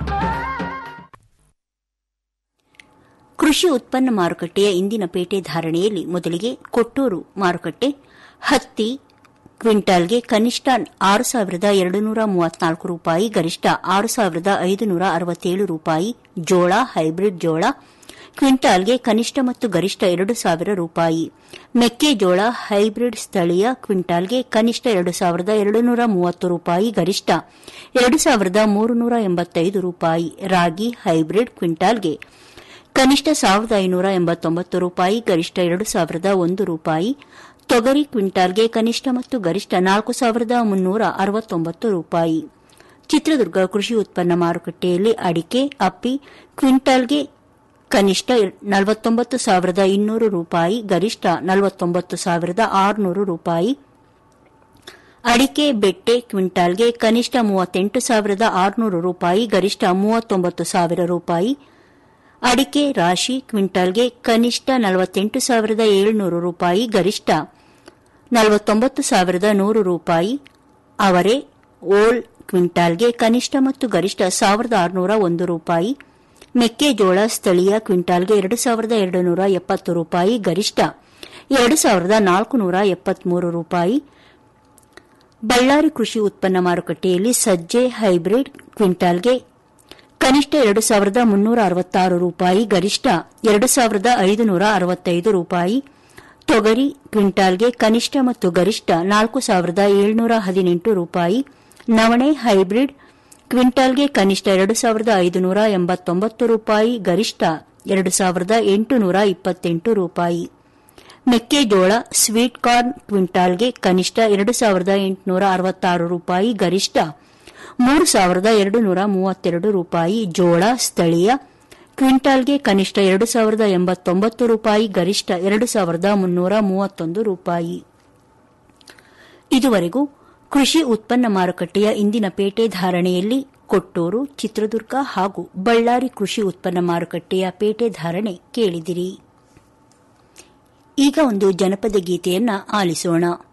ಕೃಷಿ ಉತ್ಪನ್ನ ಮಾರುಕಟ್ಟೆಯ ಇಂದಿನ ಪೇಟೆ ಧಾರಣೆಯಲ್ಲಿ ಮೊದಲಿಗೆ ಕೊಟ್ಟೂರು ಮಾರುಕಟ್ಟೆ ಹತ್ತಿ ಕ್ವಿಂಟಾಲ್ಗೆ ಕನಿಷ್ಠ ಆರು ಸಾವಿರದ ಎರಡು ನೂರ ಮೂವತ್ನಾಲ್ಕು ರೂಪಾಯಿ ಗರಿಷ್ಠ ಆರು ಸಾವಿರದ ಐದು ನೂರ ಅರವತ್ತೇಳು ರೂಪಾಯಿ ಜೋಳ ಹೈಬ್ರಿಡ್ ಜೋಳ ಕ್ವಿಂಟಾಲ್ಗೆ ಕನಿಷ್ಠ ಮತ್ತು ಗರಿಷ್ಠ ಎರಡು ಸಾವಿರ ರೂಪಾಯಿ ಮೆಕ್ಕೆಜೋಳ ಹೈಬ್ರಿಡ್ ಸ್ಥಳೀಯ ಕ್ವಿಂಟಾಲ್ಗೆ ಕನಿಷ್ಠ ಎರಡು ಸಾವಿರದ ಎರಡು ನೂರ ಮೂವತ್ತು ರೂಪಾಯಿ ಗರಿಷ್ಠ ಎರಡು ಸಾವಿರದ ಮೂರು ನೂರ ಎಂಬತ್ತೈದು ರೂಪಾಯಿ ರಾಗಿ ಹೈಬ್ರಿಡ್ ಕ್ವಿಂಟಾಲ್ಗೆ ಕನಿಷ್ಠ ಸಾವಿರದ ಐನೂರ ಎಂಬತ್ತೊಂಬತ್ತು ರೂಪಾಯಿ ಗರಿಷ್ಠ ಎರಡು ಸಾವಿರದ ಒಂದು ರೂಪಾಯಿ ತೊಗರಿ ಕ್ವಿಂಟಾಲ್ಗೆ ಕನಿಷ್ಠ ಮತ್ತು ಗರಿಷ್ಠ ನಾಲ್ಕು ಸಾವಿರದ ಮುನ್ನೂರ ಅರವತ್ತೊಂಬತ್ತು ರೂಪಾಯಿ ಚಿತ್ರದುರ್ಗ ಕೃಷಿ ಉತ್ಪನ್ನ ಮಾರುಕಟ್ಟೆಯಲ್ಲಿ ಅಡಿಕೆ ಅಪ್ಪಿ ಕ್ವಿಂಟಾಲ್ಗೆ ಕನಿಷ್ಠ ನಲವತ್ತೊಂಬತ್ತು ಸಾವಿರದ ಇನ್ನೂರು ರೂಪಾಯಿ ಗರಿಷ್ಠ ನಲವತ್ತೊಂಬತ್ತು ಸಾವಿರದ ಆರುನೂರು ರೂಪಾಯಿ ಅಡಿಕೆ ಬೆಟ್ಟೆ ಕ್ವಿಂಟಾಲ್ಗೆ ಕನಿಷ್ಠ ಮೂವತ್ತೆಂಟು ಸಾವಿರದ ಆರುನೂರು ರೂಪಾಯಿ ಗರಿಷ್ಠ ಮೂವತ್ತೊಂಬತ್ತು ಸಾವಿರ ರೂಪಾಯಿ ಅಡಿಕೆ ರಾಶಿ ಕ್ವಿಂಟಾಲ್ಗೆ ಕನಿಷ್ಠ ನಲವತ್ತೆಂಟು ಸಾವಿರದ ಏಳುನೂರು ರೂಪಾಯಿ ಗರಿಷ್ಠ ನಲವತ್ತೊಂಬತ್ತು ಸಾವಿರದ ನೂರು ರೂಪಾಯಿ ಅವರೆ ಓಲ್ ಕ್ವಿಂಟಾಲ್ಗೆ ಕನಿಷ್ಠ ಮತ್ತು ಗರಿಷ್ಠ ಸಾವಿರದ ಆರುನೂರ ಒಂದು ರೂಪಾಯಿ ಮೆಕ್ಕೆಜೋಳ ಸ್ಥಳೀಯ ಕ್ವಿಂಟಾಲ್ಗೆ ಎರಡು ಸಾವಿರದ ಎರಡು ನೂರ ಎಪ್ಪತ್ತು ರೂಪಾಯಿ ಗರಿಷ್ಠ ಎರಡು ಸಾವಿರದ ನಾಲ್ಕುನೂರ ಎಪ್ಪತ್ಮೂರು ರೂಪಾಯಿ ಬಳ್ಳಾರಿ ಕೃಷಿ ಉತ್ಪನ್ನ ಮಾರುಕಟ್ಟೆಯಲ್ಲಿ ಸಜ್ಜೆ ಹೈಬ್ರಿಡ್ ಕ್ವಿಂಟಾಲ್ಗೆ ಕನಿಷ್ಠ ಎರಡು ಸಾವಿರದ ಮುನ್ನೂರ ಅರವತ್ತಾರು ರೂಪಾಯಿ ಗರಿಷ್ಠ ಎರಡು ಸಾವಿರದ ಐದುನೂರ ಅರವತ್ತೈದು ರೂಪಾಯಿ ತೊಗರಿ ಕ್ವಿಂಟಾಲ್ಗೆ ಕನಿಷ್ಠ ಮತ್ತು ಗರಿಷ್ಠ ನಾಲ್ಕು ಸಾವಿರದ ಏಳುನೂರ ಹದಿನೆಂಟು ರೂಪಾಯಿ ನವಣೆ ಹೈಬ್ರಿಡ್ ಕ್ವಿಂಟಾಲ್ಗೆ ಕನಿಷ್ಠ ಎರಡು ಸಾವಿರದ ಐದುನೂರ ಎಂಬತ್ತೊಂಬತ್ತು ರೂಪಾಯಿ ಗರಿಷ್ಠ ಎರಡು ಸಾವಿರದ ಎಂಟುನೂರ ಇಪ್ಪತ್ತೆಂಟು ರೂಪಾಯಿ ಮೆಕ್ಕೆಜೋಳ ಸ್ವೀಟ್ ಕಾರ್ನ್ ಕ್ವಿಂಟಾಲ್ಗೆ ಕನಿಷ್ಠ ಎರಡು ಸಾವಿರದ ಎಂಟುನೂರ ಅರವತ್ತಾರು ರೂಪಾಯಿ ಗರಿಷ್ಠ ಮೂರು ಸಾವಿರದ ಎರಡು ನೂರ ಮೂವತ್ತೆರಡು ರೂಪಾಯಿ ಜೋಳ ಸ್ಥಳೀಯ ಕ್ವಿಂಟಾಲ್ಗೆ ಕನಿಷ್ಠ ಎರಡು ಸಾವಿರದ ಎಂಬತ್ತೊಂಬತ್ತು ರೂಪಾಯಿ ಗರಿಷ್ಠ ಎರಡು ಸಾವಿರದ ಮುನ್ನೂರ ಮೂವತ್ತೊಂದು ರೂಪಾಯಿ ಇದುವರೆಗೂ ಕೃಷಿ ಉತ್ಪನ್ನ ಮಾರುಕಟ್ಟೆಯ ಇಂದಿನ ಪೇಟೆ ಧಾರಣೆಯಲ್ಲಿ ಕೊಟ್ಟೂರು ಚಿತ್ರದುರ್ಗ ಹಾಗೂ ಬಳ್ಳಾರಿ ಕೃಷಿ ಉತ್ಪನ್ನ ಮಾರುಕಟ್ಟೆಯ ಪೇಟೆ ಧಾರಣೆ ಕೇಳಿದಿರಿ ಈಗ ಒಂದು ಜನಪದ ಗೀತೆಯನ್ನ ಆಲಿಸೋಣ